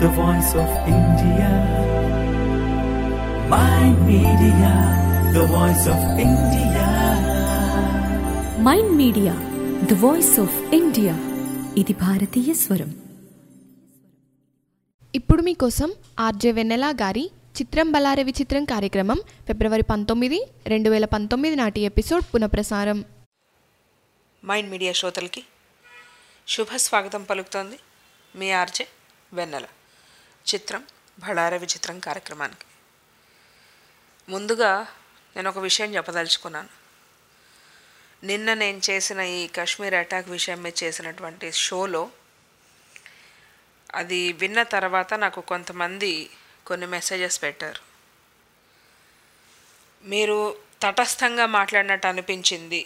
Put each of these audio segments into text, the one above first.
the voice of India. My media, the voice of India. Mind media the voice of India ఇది భారతీయ స్వరం ఇప్పుడు మీకోసం RJ వెన్నెల గారి చిత్రం బలారే విచిత్రం కార్యక్రమం ఫిబ్రవరి పంతొమ్మిది రెండు వేల పంతొమ్మిది నాటి ఎపిసోడ్ పునఃప్రసారం మైండ్ మీడియా శ్రోతలకి శుభ స్వాగతం పలుకుతోంది మీ ఆర్జే వెన్నెల చిత్రం బళార విచిత్రం కార్యక్రమానికి ముందుగా నేను ఒక విషయం చెప్పదలుచుకున్నాను నిన్న నేను చేసిన ఈ కాశ్మీర్ అటాక్ విషయం మీద చేసినటువంటి షోలో అది విన్న తర్వాత నాకు కొంతమంది కొన్ని మెసేజెస్ పెట్టారు మీరు తటస్థంగా మాట్లాడినట్టు అనిపించింది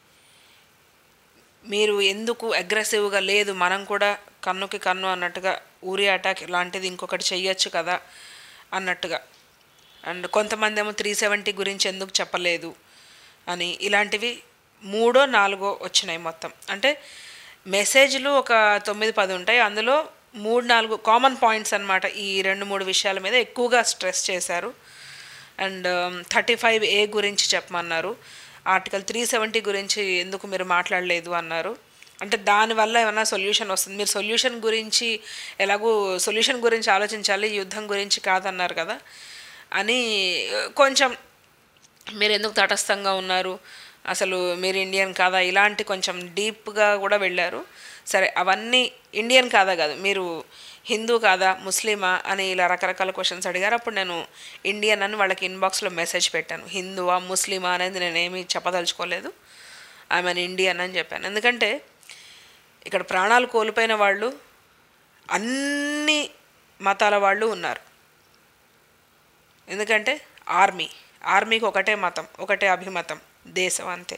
మీరు ఎందుకు అగ్రెసివ్గా లేదు మనం కూడా కన్నుకి కన్ను అన్నట్టుగా ఊరి అటాక్ లాంటిది ఇంకొకటి చెయ్యొచ్చు కదా అన్నట్టుగా అండ్ కొంతమంది ఏమో త్రీ సెవెంటీ గురించి ఎందుకు చెప్పలేదు అని ఇలాంటివి మూడో నాలుగో వచ్చినాయి మొత్తం అంటే మెసేజ్లు ఒక తొమ్మిది పది ఉంటాయి అందులో మూడు నాలుగు కామన్ పాయింట్స్ అన్నమాట ఈ రెండు మూడు విషయాల మీద ఎక్కువగా స్ట్రెస్ చేశారు అండ్ థర్టీ ఫైవ్ ఏ గురించి చెప్పమన్నారు ఆర్టికల్ త్రీ సెవెంటీ గురించి ఎందుకు మీరు మాట్లాడలేదు అన్నారు అంటే దానివల్ల ఏమైనా సొల్యూషన్ వస్తుంది మీరు సొల్యూషన్ గురించి ఎలాగూ సొల్యూషన్ గురించి ఆలోచించాలి యుద్ధం గురించి కాదన్నారు కదా అని కొంచెం మీరు ఎందుకు తటస్థంగా ఉన్నారు అసలు మీరు ఇండియన్ కాదా ఇలాంటి కొంచెం డీప్గా కూడా వెళ్ళారు సరే అవన్నీ ఇండియన్ కాదా కాదు మీరు హిందూ కాదా ముస్లిమా అని ఇలా రకరకాల క్వశ్చన్స్ అడిగారు అప్పుడు నేను ఇండియన్ అని వాళ్ళకి ఇన్బాక్స్లో మెసేజ్ పెట్టాను హిందువా ముస్లిమా అనేది నేనేమీ చెప్పదలుచుకోలేదు ఐఎమ్ ఇండియన్ అని చెప్పాను ఎందుకంటే ఇక్కడ ప్రాణాలు కోల్పోయిన వాళ్ళు అన్ని మతాల వాళ్ళు ఉన్నారు ఎందుకంటే ఆర్మీ ఆర్మీకి ఒకటే మతం ఒకటే అభిమతం దేశం అంతే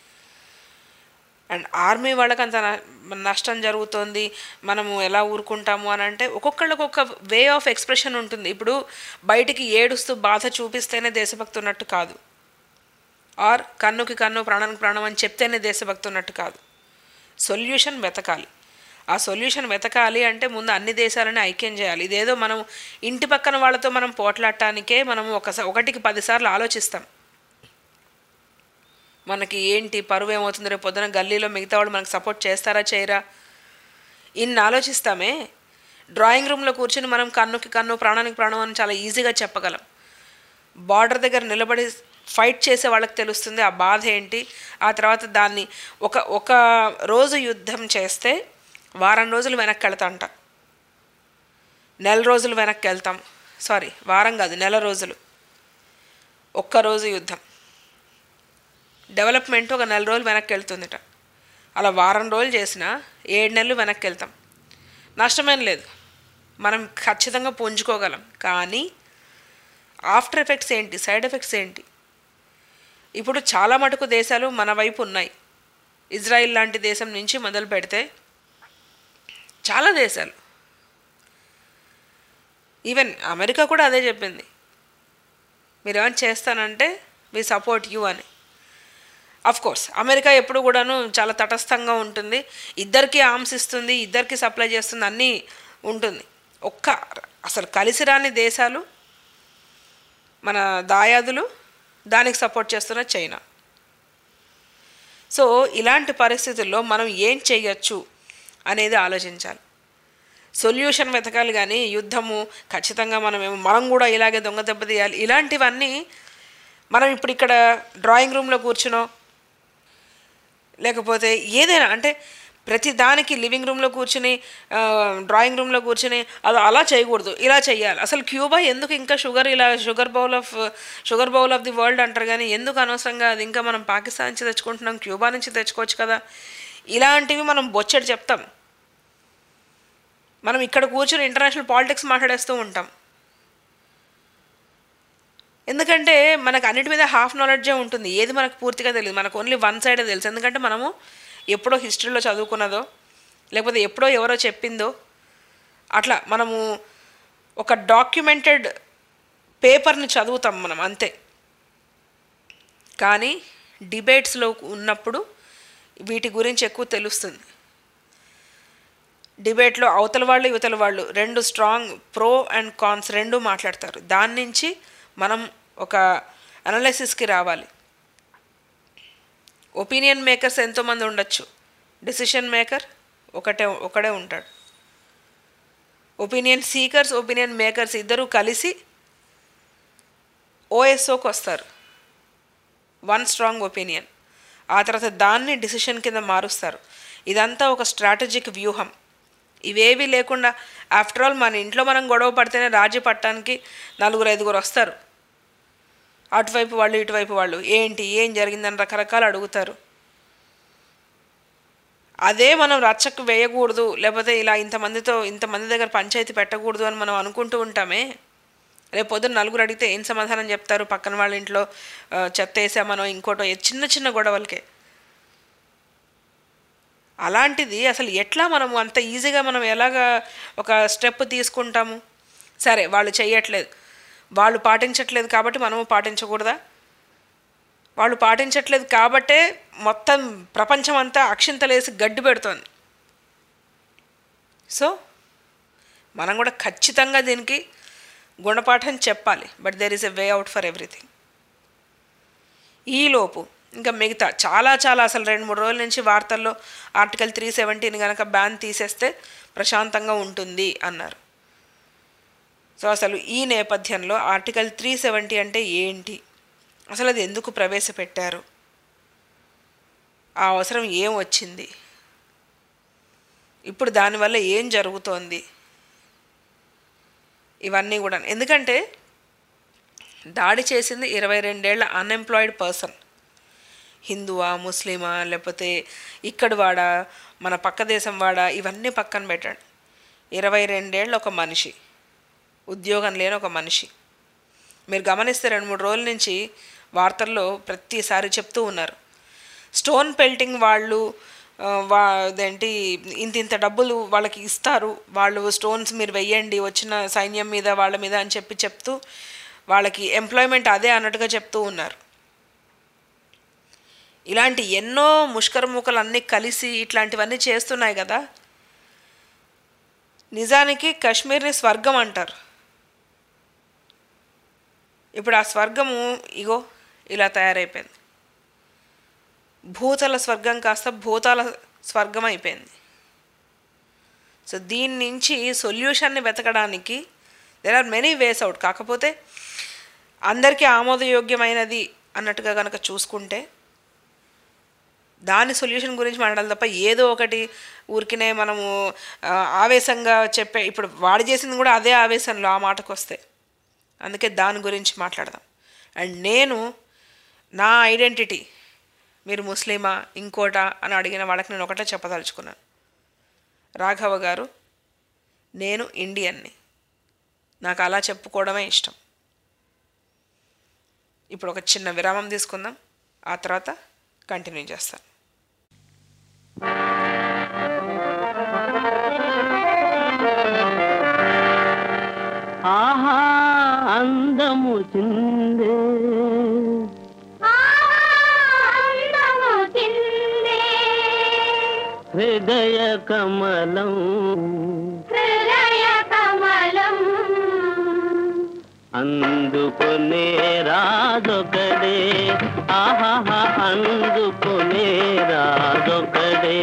అండ్ ఆర్మీ వాళ్ళకి అంత న- నష్టం జరుగుతోంది మనము ఎలా ఊరుకుంటాము అని అంటే ఒక్కొక్కళ్ళకి ఒక వే ఆఫ్ ఎక్స్ప్రెషన్ ఉంటుంది ఇప్పుడు బయటికి ఏడుస్తూ బాధ చూపిస్తేనే దేశభక్తి ఉన్నట్టు కాదు ఆర్ కన్నుకి కన్ను ప్రాణానికి ప్రాణం అని చెప్తేనే దేశభక్తి ఉన్నట్టు కాదు సొల్యూషన్ వెతకాలి ఆ సొల్యూషన్ వెతకాలి అంటే ముందు అన్ని దేశాలని ఐక్యం చేయాలి ఇదేదో మనం ఇంటి పక్కన వాళ్ళతో మనం పోట్లాడటానికే మనం ఒకసారి ఒకటికి పదిసార్లు ఆలోచిస్తాం మనకి ఏంటి పరువు ఏమవుతుంది రేపు పొద్దున గల్లీలో మిగతా వాళ్ళు మనకు సపోర్ట్ చేస్తారా చేయరా ఇన్ని ఆలోచిస్తామే డ్రాయింగ్ రూమ్లో కూర్చుని మనం కన్నుకి కన్ను ప్రాణానికి ప్రాణం అని చాలా ఈజీగా చెప్పగలం బార్డర్ దగ్గర నిలబడి ఫైట్ చేసే వాళ్ళకి తెలుస్తుంది ఆ బాధ ఏంటి ఆ తర్వాత దాన్ని ఒక ఒక రోజు యుద్ధం చేస్తే వారం రోజులు వెనక్కి వెళ్తాంట నెల రోజులు వెనక్కి వెళ్తాం సారీ వారం కాదు నెల రోజులు ఒక్కరోజు యుద్ధం డెవలప్మెంట్ ఒక నెల రోజులు వెనక్కి వెళ్తుందిట అలా వారం రోజులు చేసినా ఏడు నెలలు వెనక్కి వెళ్తాం నష్టమేం లేదు మనం ఖచ్చితంగా పుంజుకోగలం కానీ ఆఫ్టర్ ఎఫెక్ట్స్ ఏంటి సైడ్ ఎఫెక్ట్స్ ఏంటి ఇప్పుడు చాలా మటుకు దేశాలు మన వైపు ఉన్నాయి ఇజ్రాయిల్ లాంటి దేశం నుంచి మొదలు పెడితే చాలా దేశాలు ఈవెన్ అమెరికా కూడా అదే చెప్పింది మీరు ఏమైనా చేస్తానంటే వి సపోర్ట్ యూ అని అఫ్ కోర్స్ అమెరికా ఎప్పుడు కూడాను చాలా తటస్థంగా ఉంటుంది ఇద్దరికి ఆర్మ్స్ ఇస్తుంది ఇద్దరికి సప్లై చేస్తుంది అన్నీ ఉంటుంది ఒక్క అసలు కలిసి రాని దేశాలు మన దాయాదులు దానికి సపోర్ట్ చేస్తున్న చైనా సో ఇలాంటి పరిస్థితుల్లో మనం ఏం చేయొచ్చు అనేది ఆలోచించాలి సొల్యూషన్ వెతకాలి కానీ యుద్ధము ఖచ్చితంగా మనం ఏమో మనం కూడా ఇలాగే దొంగ దెబ్బ తీయాలి ఇలాంటివన్నీ మనం ఇప్పుడు ఇక్కడ డ్రాయింగ్ రూమ్లో కూర్చునో లేకపోతే ఏదైనా అంటే ప్రతి దానికి లివింగ్ రూమ్లో కూర్చుని ఆ, డ్రాయింగ్ రూమ్లో కూర్చుని అది అలా చేయకూడదు ఇలా చేయాలి అసలు క్యూబా ఎందుకు ఇంకా షుగర్ ఇలా sugar bowl of sugar bowl of the world అంటారు కానీ ఎందుకు అనవసరంగా అది ఇంకా మనం పాకిస్తాన్ నుంచి తెచ్చుకుంటున్నాం క్యూబా నుంచి తెచ్చుకోవచ్చు కదా ఇలాంటివి మనం బొచ్చడి చెప్తాం మనం ఇక్కడ కూర్చుని ఇంటర్నేషనల్ పాలిటిక్స్ మాట్లాడేస్తూ ఉంటాం ఎందుకంటే మనకు అన్నిటి మీద హాఫ్ నాలెడ్జే ఉంటుంది ఏది మనకు పూర్తిగా తెలియదు మనకు ఓన్లీ వన్ సైడే తెలుసు ఎందుకంటే మనము ఎప్పుడో హిస్టరీలో చదువుకున్నదో లేకపోతే ఎప్పుడో ఎవరో చెప్పిందో అట్లా మనము ఒక డాక్యుమెంటెడ్ పేపర్ని చదువుతాం మనం అంతే కానీ డిబేట్స్లో ఉన్నప్పుడు వీటి గురించి ఎక్కువ తెలుస్తుంది డిబేట్లో అవతల వాళ్ళు యువతల వాళ్ళు రెండు స్ట్రాంగ్ ప్రో అండ్ కాన్స్ రెండు మాట్లాడతారు దాని నుంచి మనం ఒక అనాలిసిస్కి రావాలి ఒపీనియన్ మేకర్స్ ఎంతోమంది ఉండొచ్చు డెసిషన్ మేకర్ ఒకటే ఒకడే ఉంటాడు ఒపీనియన్ సీకర్స్ ఒపీనియన్ మేకర్స్ ఇద్దరూ కలిసి ఓఎస్ఓకి వస్తారు వన్ స్ట్రాంగ్ ఒపీనియన్ ఆ తర్వాత దాన్ని డిసిషన్ కింద మారుస్తారు ఇదంతా ఒక స్ట్రాటజిక్ వ్యూహం ఇవేవి లేకుండా ఆఫ్టర్ ఆల్ మన ఇంట్లో మనం గొడవ పడితేనే రాజీ పట్టడానికి నలుగురు ఐదుగురు వస్తారు అటువైపు వాళ్ళు ఇటువైపు వాళ్ళు ఏంటి ఏం జరిగిందని రకరకాలు అడుగుతారు అదే మనం రచ్చకు వేయకూడదు లేకపోతే ఇలా ఇంతమందితో ఇంతమంది దగ్గర పంచాయతీ పెట్టకూడదు అని మనం అనుకుంటూ ఉంటామే రేపు పొద్దున్న నలుగురు అడిగితే ఏం సమాధానం చెప్తారు పక్కన వాళ్ళ ఇంట్లో ఆ, చెత్త వేసామనో ఇంకోటో ఏ చిన్న చిన్న గొడవలకే అలాంటిది అసలు ఎట్లా మనం అంత ఈజీగా మనం ఎలాగా ఒక స్టెప్ తీసుకుంటాము సరే వాళ్ళు చెయ్యట్లేదు వాళ్ళు పాటించట్లేదు కాబట్టి మనము పాటించకూడదా వాళ్ళు పాటించట్లేదు కాబట్టే మొత్తం ప్రపంచం అంతా అక్షింతలేసి గడ్డి పెడుతోంది సో మనం కూడా ఖచ్చితంగా దీనికి గుణపాఠం చెప్పాలి but there is a way out for everything ఈలోపు ఇంకా మిగతా చాలా చాలా అసలు రెండు మూడు రోజుల నుంచి వార్తల్లో ఆర్టికల్ త్రీ సెవెంటీని కనుక బ్యాన్ తీసేస్తే ప్రశాంతంగా ఉంటుంది అన్నారు సో అసలు ఈ నేపథ్యంలో ఆర్టికల్ త్రీ సెవెంటీ అంటే ఏంటి అసలు అది ఎందుకు ప్రవేశపెట్టారు ఆ అవసరం ఏం వచ్చింది ఇప్పుడు దానివల్ల ఏం జరుగుతోంది ఇవన్నీ కూడా ఎందుకంటే దాడి చేసింది ఇరవై రెండేళ్ల అన్ఎంప్లాయిడ్ పర్సన్ హిందువా ముస్లిమా లేకపోతే ఇక్కడి వాడా మన పక్క దేశం వాడా ఇవన్నీ పక్కన పెట్టండి ఇరవై రెండేళ్ళు ఒక మనిషి ఉద్యోగం లేని ఒక మనిషి మీరు గమనిస్తే రెండు మూడు రోజుల నుంచి వార్తల్లో ప్రతిసారి చెప్తూ ఉన్నారు స్టోన్ పెల్టింగ్ వాళ్ళు ఆ, వా అదేంటి ఇంత ఇంత డబ్బులు వాళ్ళకి ఇస్తారు వాళ్ళు స్టోన్స్ మీరు వెయ్యండి వచ్చిన సైన్యం మీద వాళ్ళ మీద అని చెప్పి చెప్తూ వాళ్ళకి ఎంప్లాయ్మెంట్ అదే అన్నట్టుగా చెప్తూ ఉన్నారు ఇలాంటి ఎన్నో ముష్కరముఖలు అన్నీ కలిసి ఇట్లాంటివన్నీ చేస్తున్నాయి కదా నిజానికి కాశ్మీర్ని స్వర్గం అంటారు ఇప్పుడు ఆ స్వర్గము ఇగో ఇలా తయారైపోయింది భూతల స్వర్గం కాస్త భూతాల స్వర్గం అయిపోయింది సో దీని నుంచి సొల్యూషన్ని వెతకడానికి there are many ways out కాకపోతే అందరికీ ఆమోదయోగ్యమైనది అన్నట్టుగా కనుక చూసుకుంటే దాని సొల్యూషన్ గురించి మాట్లాడాలి తప్ప ఏదో ఒకటి ఊరికినే మనము ఆ, ఆవేశంగా చెప్పే ఇప్పుడు వాడు చేసింది కూడా అదే ఆవేశంలో ఆ మాటకు వస్తే అందుకే దాని గురించి మాట్లాడదాం అండ్ నేను నా ఐడెంటిటీ మీరు ముస్లిమా ఇంకోటా అని అడిగిన వాళ్ళకి నేను ఒకటే చెప్పదలుచుకున్నాను రాఘవ గారు నేను ఇండియన్ని నాకు అలా చెప్పుకోవడమే ఇష్టం ఇప్పుడు ఒక చిన్న విరామం తీసుకుందాం ఆ తర్వాత కంటిన్యూ చేస్తాను ఆహా అందము చిందే హృదయ కమలం అందుకునే రాదొకడే ఆహా అందుకునే రాదొకడే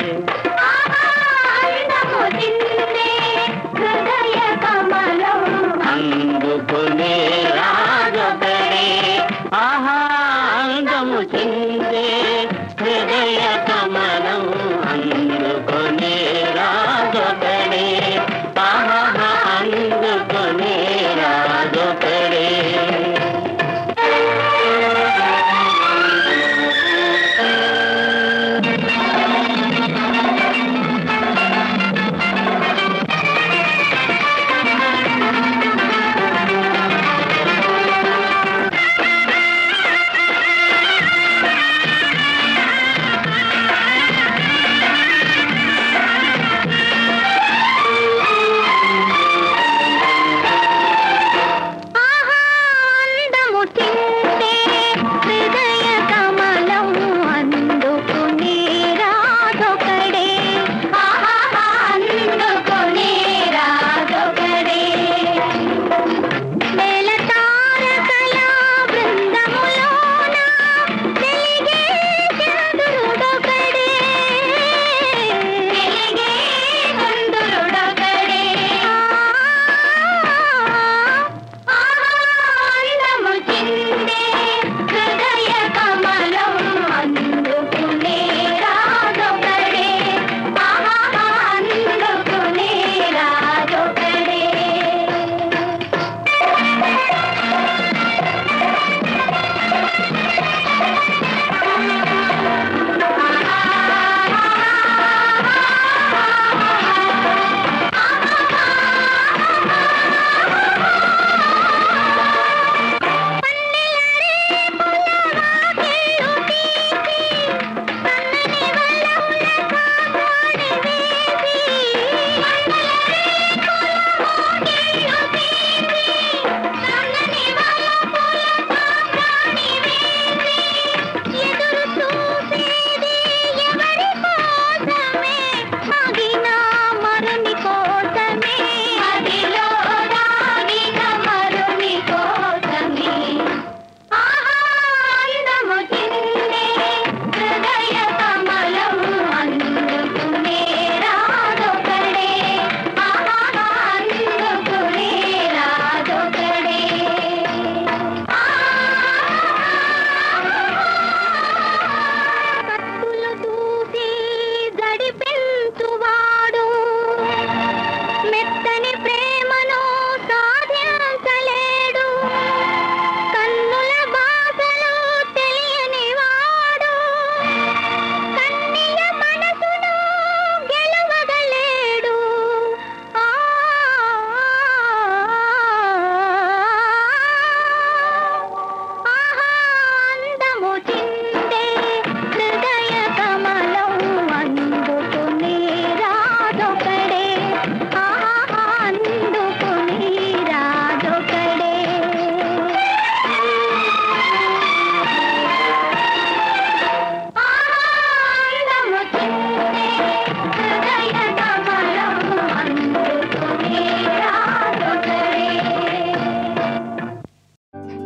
అందుకునే రాజొకడే ఆహా అందము చిందే హృదయ కమలం అందుకునే రాజొకడే ఆహా అందుకునే రాజొకడే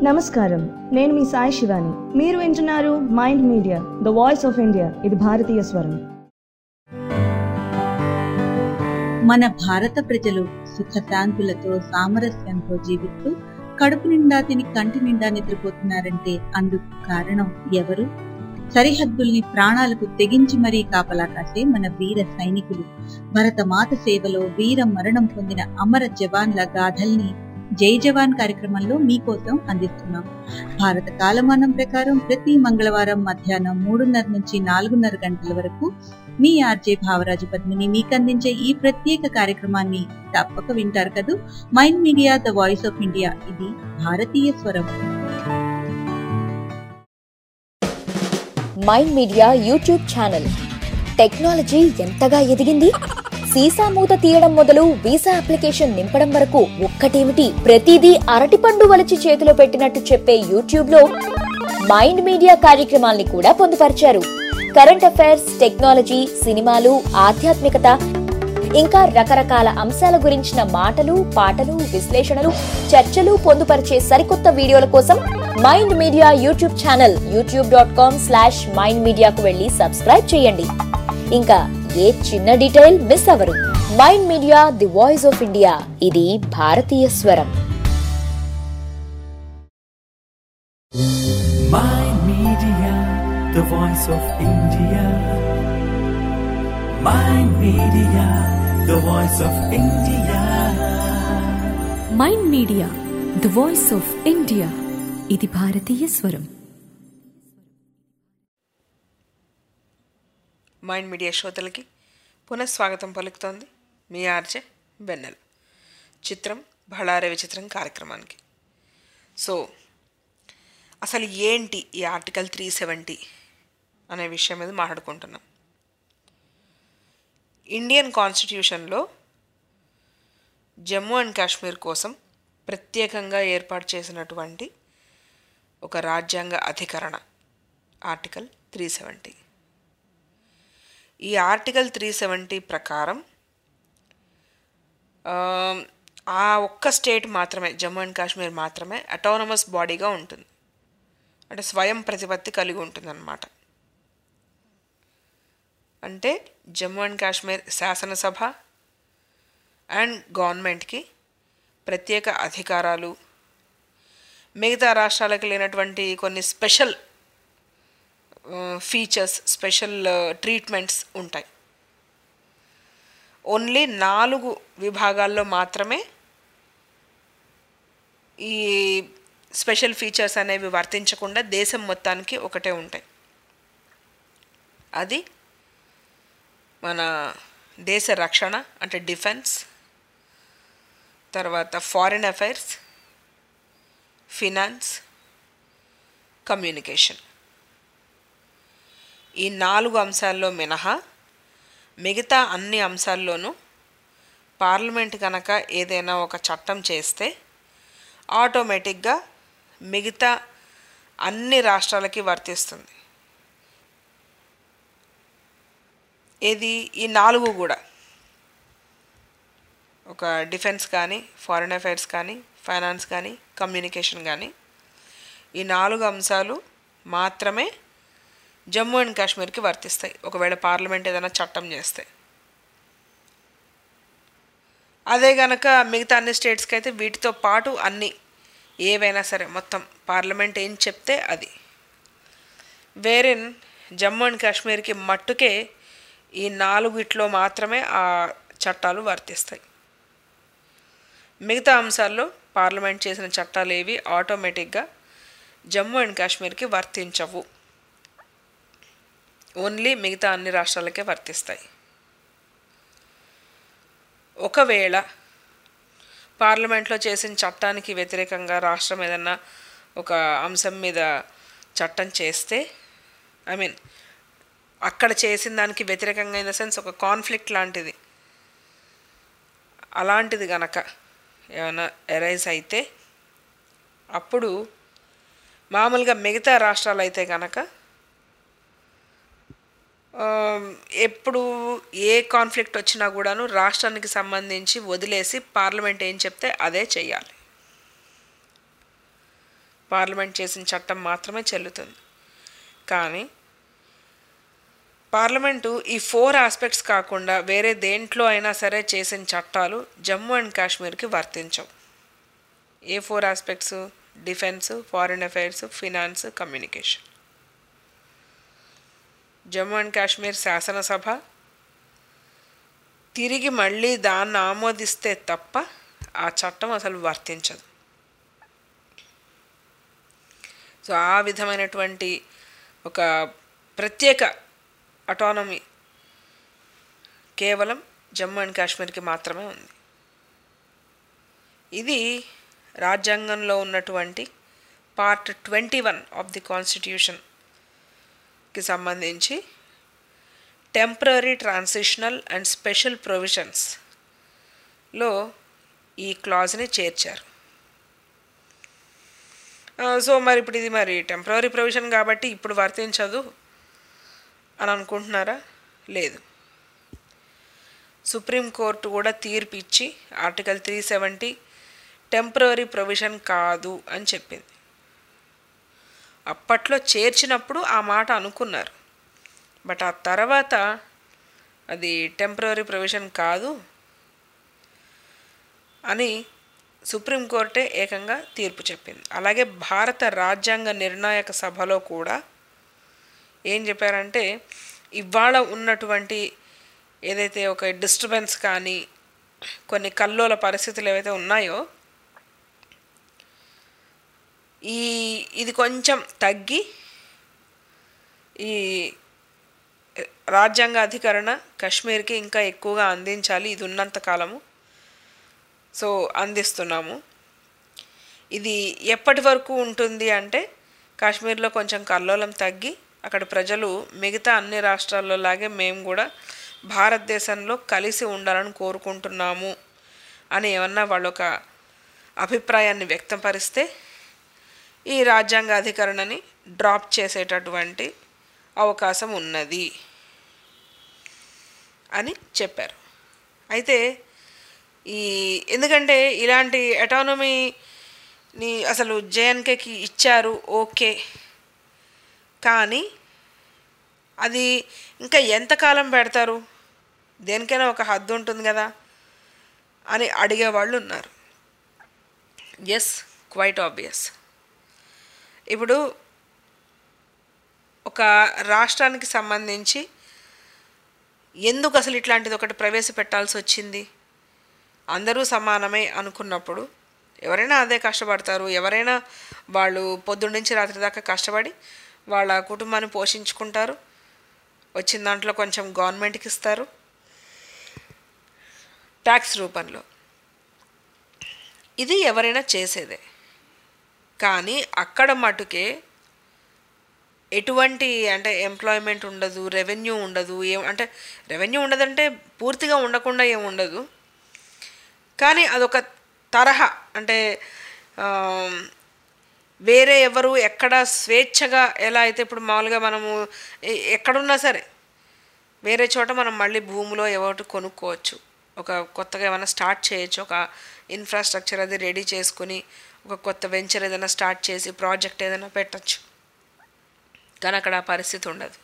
నమస్కారం నేను మీ సాయి శివాని మీరు వింటున్నారు mind media the voice of India ఇది భారతీయ స్వరం మన భారత ప్రజలు సుఖశాంతులతో సామరస్యంతో జీవిస్తూ కడుపు నిండా తిని కంటి నిండా నిద్రపోతున్నారంటే అందుకు కారణం ఎవరు సరిహద్దుల్ని ప్రాణాలకు తెగించి మరీ కాపలా కాసే మన వీర సైనికులు భరతమాత సేవలో వీర మరణం పొందిన అమర జవాన్ల గాథల్ని జై జవాన్ కార్యక్రమంలో మీకోసం అందిస్తున్నాం భారత కాలమానం ప్రకారం ప్రతి మంగళవారం మధ్యాహ్నం మూడున్నర నుంచి నాలుగున్నర గంటల వరకు మీ ఆర్జే భావరాజు పద్మిని మీకు అందించే ఈ ప్రత్యేక కార్యక్రమాన్ని తప్పక వింటారు కదూ mind media the voice of India ఇది భారతీయ స్వరం mind media YouTube channel technology ఎంతగా ఎదిగింది సీసా మూత తీయడం మొదలు వీసా అప్లికేషన్ నింపడం వరకు ఒక్కటేమిటి ప్రతిదీ అరటిపండు వలిచి చేతిలో పెట్టినట్టు చెప్పే యూట్యూబ్ లో మైండ్ మీడియా కార్యక్రమాల్ని కూడా పొందుపరిచారు కరెంట్ అఫైర్స్ టెక్నాలజీ సినిమాలు ఆధ్యాత్మికత ఇంకా రకరకాల అంశాల గురించిన మాటలు పాటలు విశ్లేషణలు చర్చలు పొందుపరిచే సరికొత్త వీడియోల కోసం mind media YouTube channel YouTube dot com slash mind మీడియాకు వెళ్ళి సబ్స్క్రైబ్ చేయండి ఇంకా ఏ చిన్న డీటెయిల్ మిస్ అవ్వరు mind media the voice of India ఇది భారతీయ స్వరం Mind Media, the voice of India. Mind Media, the voice of India. Mind media the voice of India ఇది భారతీయ స్వరం మైండ్ మీడియా శ్రోతలకి పునఃస్వాగతం పలుకుతోంది మీ ఆర్జే వెన్నెల చిత్రం బళారే విచిత్రం కార్యక్రమానికి సో అసలు ఏంటి ఈ ఆర్టికల్ త్రీ సెవెంటీ అనే విషయం మీద మాట్లాడుకుంటున్నాం ఇండియన్ కాన్స్టిట్యూషన్లో జమ్మూ అండ్ కాశ్మీర్ కోసం ప్రత్యేకంగా ఏర్పాటు చేసినటువంటి ఒక రాజ్యాంగ అధికరణ ఆర్టికల్ త్రీ సెవెంటీ ఈ ఆర్టికల్ త్రీ సెవెంటీ ప్రకారం ఆ, ఆ ఒక్క స్టేట్ మాత్రమే జమ్మూ అండ్ కాశ్మీర్ మాత్రమే అటానమస్ బాడీగా ఉంటుంది అంటే స్వయం ప్రతిపత్తి కలిగి ఉంటుందన్నమాట అంటే జమ్మూ అండ్ కాశ్మీర్ శాసనసభ అండ్ గవర్నమెంట్కి ప్రత్యేక అధికారాలు మిగతా రాష్ట్రాలకు లేనటువంటి కొన్ని స్పెషల్ ఫీచర్స్ స్పెషల్ ట్రీట్మెంట్స్ ఉంటాయి ఓన్లీ నాలుగు విభాగాల్లో మాత్రమే ఈ స్పెషల్ ఫీచర్స్ అనేవి వర్తించకుండా దేశం మొత్తానికి ఒకటే ఉంటాయి అది మన దేశ రక్షణ అంటే డిఫెన్స్ తర్వాత ఫారిన్ అఫైర్స్ ఫినాన్స్ కమ్యూనికేషన్ ఈ నాలుగు అంశాల్లో మినహా మిగతా అన్ని అంశాల్లోనూ పార్లమెంట్ కనుక ఏదైనా ఒక చట్టం చేస్తే ఆటోమేటిక్గా మిగతా అన్ని రాష్ట్రాలకి వర్తిస్తుంది ఇది ఈ నాలుగు కూడా ఒక డిఫెన్స్ కానీ ఫారిన్ అఫైర్స్ కానీ ఫైనాన్స్ కానీ కమ్యూనికేషన్ కానీ ఈ నాలుగు అంశాలు మాత్రమే జమ్మూ అండ్ కాశ్మీర్కి వర్తిస్తాయి ఒకవేళ పార్లమెంట్ ఏదైనా చట్టం చేస్తే అదే గనక మిగతా అన్ని స్టేట్స్కి అయితే వీటితో పాటు అన్ని ఏవైనా సరే మొత్తం పార్లమెంట్ ఏం చెప్తే అది వేరిన్ జమ్మూ అండ్ కాశ్మీర్కి మట్టుకే ఈ నాలుగిట్లో మాత్రమే ఆ చట్టాలు వర్తిస్తాయి మిగతా అంశాల్లో పార్లమెంట్ చేసిన చట్టాలు ఏవి ఆటోమేటిక్గా జమ్మూ అండ్ కాశ్మీర్కి వర్తించవు ఓన్లీ మిగతా అన్ని రాష్ట్రాలకే వర్తిస్తాయి ఒకవేళ పార్లమెంట్లో చేసిన చట్టానికి వ్యతిరేకంగా రాష్ట్రం ఏదన్నా ఒక అంశం మీద చట్టం చేస్తే ఐ మీన్ అక్కడ చేసిన దానికి వ్యతిరేకంగా ఇన్ ద సెన్స్ ఒక కాన్ఫ్లిక్ట్ లాంటిది అలాంటిది గనక ఏమైనా ఎరైజ్ అయితే అప్పుడు మామూలుగా మిగతా రాష్ట్రాలు అయితే కనుక ఎప్పుడు ఏ కాన్ఫ్లిక్ట్ వచ్చినా కూడాను రాష్ట్రానికి సంబంధించి వదిలేసి పార్లమెంట్ ఏం చెప్తే అదే చెయ్యాలి పార్లమెంట్ చేసిన చట్టం మాత్రమే చెల్లుతుంది కానీ పార్లమెంటు ఈ ఫోర్ ఆస్పెక్ట్స్ కాకుండా వేరే దేంట్లో అయినా సరే చేసిన చట్టాలు జమ్మూ అండ్ కాశ్మీర్కి వర్తించవు ఏ four aspects defence foreign affairs finance communication Jammu and Kashmir శాసనసభ తిరిగి మళ్ళీ దాన్ని ఆమోదిస్తే తప్ప ఆ చట్టం అసలు వర్తించదు సో ఆ విధమైనటువంటి ఒక ప్రత్యేక అటానమీ కేవలం జమ్మూ అండ్ కాశ్మీర్కి మాత్రమే ఉంది ఇది రాజ్యాంగంలో ఉన్నటువంటి part twenty one of the కాన్స్టిట్యూషన్కి సంబంధించి టెంపరీ ట్రాన్సిషనల్ అండ్ స్పెషల్ ప్రొవిజన్స్లో ఈ క్లాజ్ని చేర్చారు సో మరి ఇప్పుడు ఇది మరి టెంపరీ ప్రొవిజన్ కాబట్టి ఇప్పుడు వర్తించదు అని అనుకుంటున్నారా లేదు సుప్రీంకోర్టు కూడా తీర్పు ఇచ్చి article three seventy temporary provision కాదు అని చెప్పింది అప్పట్లో చేర్చినప్పుడు ఆ మాట అనుకున్నారు బట్ ఆ తర్వాత అది టెంపరీ ప్రొవిజన్ కాదు అని సుప్రీంకోర్టే ఏకంగా తీర్పు చెప్పింది అలాగే భారత రాజ్యాంగ నిర్ణాయక సభలో కూడా ఏం చెప్పారంటే ఇవాళ ఉన్నటువంటి ఏదైతే ఒక డిస్టర్బెన్స్ కానీ కొన్ని కల్లోల పరిస్థితులు ఏవైతే ఉన్నాయో ఈ ఇది కొంచెం తగ్గి ఈ రాజ్యాంగ అధికరణ కశ్మీర్కి ఇంకా ఎక్కువగా అందించాలి ఇది ఉన్నంత కాలము సో అందిస్తున్నాము ఇది ఎప్పటి వరకు ఉంటుంది అంటే కాశ్మీర్లో కొంచెం కల్లోలం తగ్గి అక్కడ ప్రజలు మిగతా అన్ని రాష్ట్రాల్లో లాగే మేము కూడా భారతదేశంలో కలిసి ఉండాలని కోరుకుంటున్నాము అని ఏమన్నా వాళ్ళు ఒక అభిప్రాయాన్ని వ్యక్తపరిస్తే ఈ రాజ్యాంగ అధికరణని డ్రాప్ చేసేటటువంటి అవకాశం ఉన్నది అని చెప్పారు అయితే ఈ ఎందుకంటే ఇలాంటి ఎటానమీని అసలు జేఎన్కేకి ఇచ్చారు ఓకే కానీ అది ఇంకా ఎంతకాలం పెడతారు దేనికైనా ఒక హద్దు ఉంటుంది కదా అని అడిగేవాళ్ళు ఉన్నారు ఎస్ క్వైట్ ఆబ్వియస్ ఇప్పుడు ఒక రాష్ట్రానికి సంబంధించి ఎందుకు అసలు ఇట్లాంటిది ఒకటి ప్రవేశపెట్టాల్సి వచ్చింది అందరూ సమానమే అనుకున్నప్పుడు ఎవరైనా అదే కష్టపడతారు ఎవరైనా వాళ్ళు పొద్దున్న నుంచి రాత్రి దాకా కష్టపడి వాళ్ళ కుటుంబాన్ని పోషించుకుంటారు వచ్చిన దాంట్లో కొంచెం గవర్నమెంట్కి ఇస్తారు ట్యాక్స్ రూపంలో ఇది ఎవరైనా చేసేదే కానీ అక్కడ మటుకే ఎటువంటి అంటే ఎంప్లాయ్మెంట్ ఉండదు రెవెన్యూ ఉండదు ఏం అంటే రెవెన్యూ ఉండదంటే పూర్తిగా ఉండకుండా ఏం ఉండదు కానీ అదొక తరహా అంటే వేరే ఎవరు ఎక్కడ స్వేచ్ఛగా ఎలా అయితే ఇప్పుడు మామూలుగా మనము ఎక్కడున్నా సరే వేరే చోట మనం మళ్ళీ భూమిలో ఎవరు కొనుక్కోవచ్చు ఒక కొత్తగా ఏమైనా స్టార్ట్ చేయొచ్చు ఒక ఇన్ఫ్రాస్ట్రక్చర్ అది రెడీ చేసుకుని ఒక కొత్త వెంచర్ ఏదైనా స్టార్ట్ చేసి ప్రాజెక్ట్ ఏదైనా పెట్టచ్చు కానీ అక్కడ ఆ పరిస్థితి ఉండదు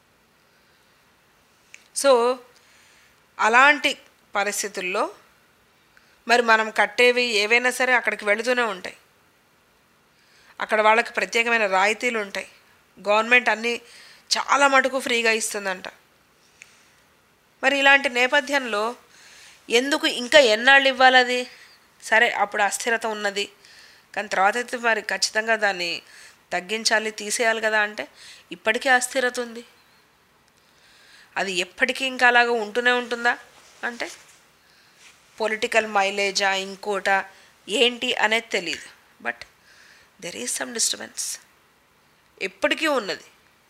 సో అలాంటి పరిస్థితుల్లో మరి మనం కట్టేవి ఏవైనా సరే అక్కడికి వెళుతూనే ఉంటాయి అక్కడ వాళ్ళకి ప్రత్యేకమైన రాయితీలు ఉంటాయి గవర్నమెంట్ అన్నీ చాలా మటుకు ఫ్రీగా ఇస్తుందంట మరి ఇలాంటి నేపథ్యంలో ఎందుకు ఇంకా ఎన్నాళ్ళు ఇవ్వాలి అది సరే అప్పుడు అస్థిరత ఉన్నది కానీ తర్వాత అయితే మరి ఖచ్చితంగా దాన్ని తగ్గించాలి తీసేయాలి కదా అంటే ఇప్పటికీ అస్థిరత ఉంది అది ఎప్పటికీ ఇంకా అలాగా ఉంటూనే ఉంటుందా అంటే పొలిటికల్ మైలేజా ఇంకోట ఏంటి అనేది తెలియదు but there is some disturbance ఎప్పటికీ ఉన్నది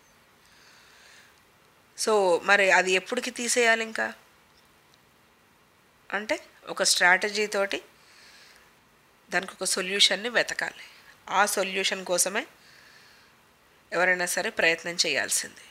సో మరి అది ఎప్పటికి తీసేయాలి ఇంకా అంటే ఒక స్ట్రాటజీ తోటి దానికి ఒక సొల్యూషన్ని వెతకాలి ఆ సొల్యూషన్ కోసమే ఎవరైనా సరే ప్రయత్నం చేయాల్సింది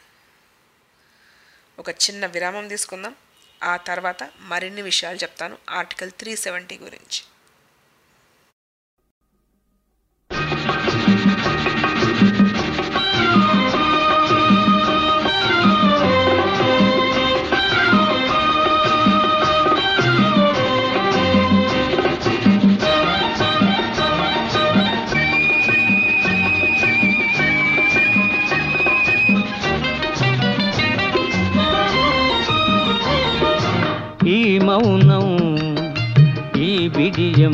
ఒక చిన్న విరామం తీసుకుందాం ఆ తర్వాత మరిన్ని విషయాలు చెప్తాను ఆర్టికల్ త్రీ సెవెంటీ గురించి ఈ మౌనం ఈ బిడియం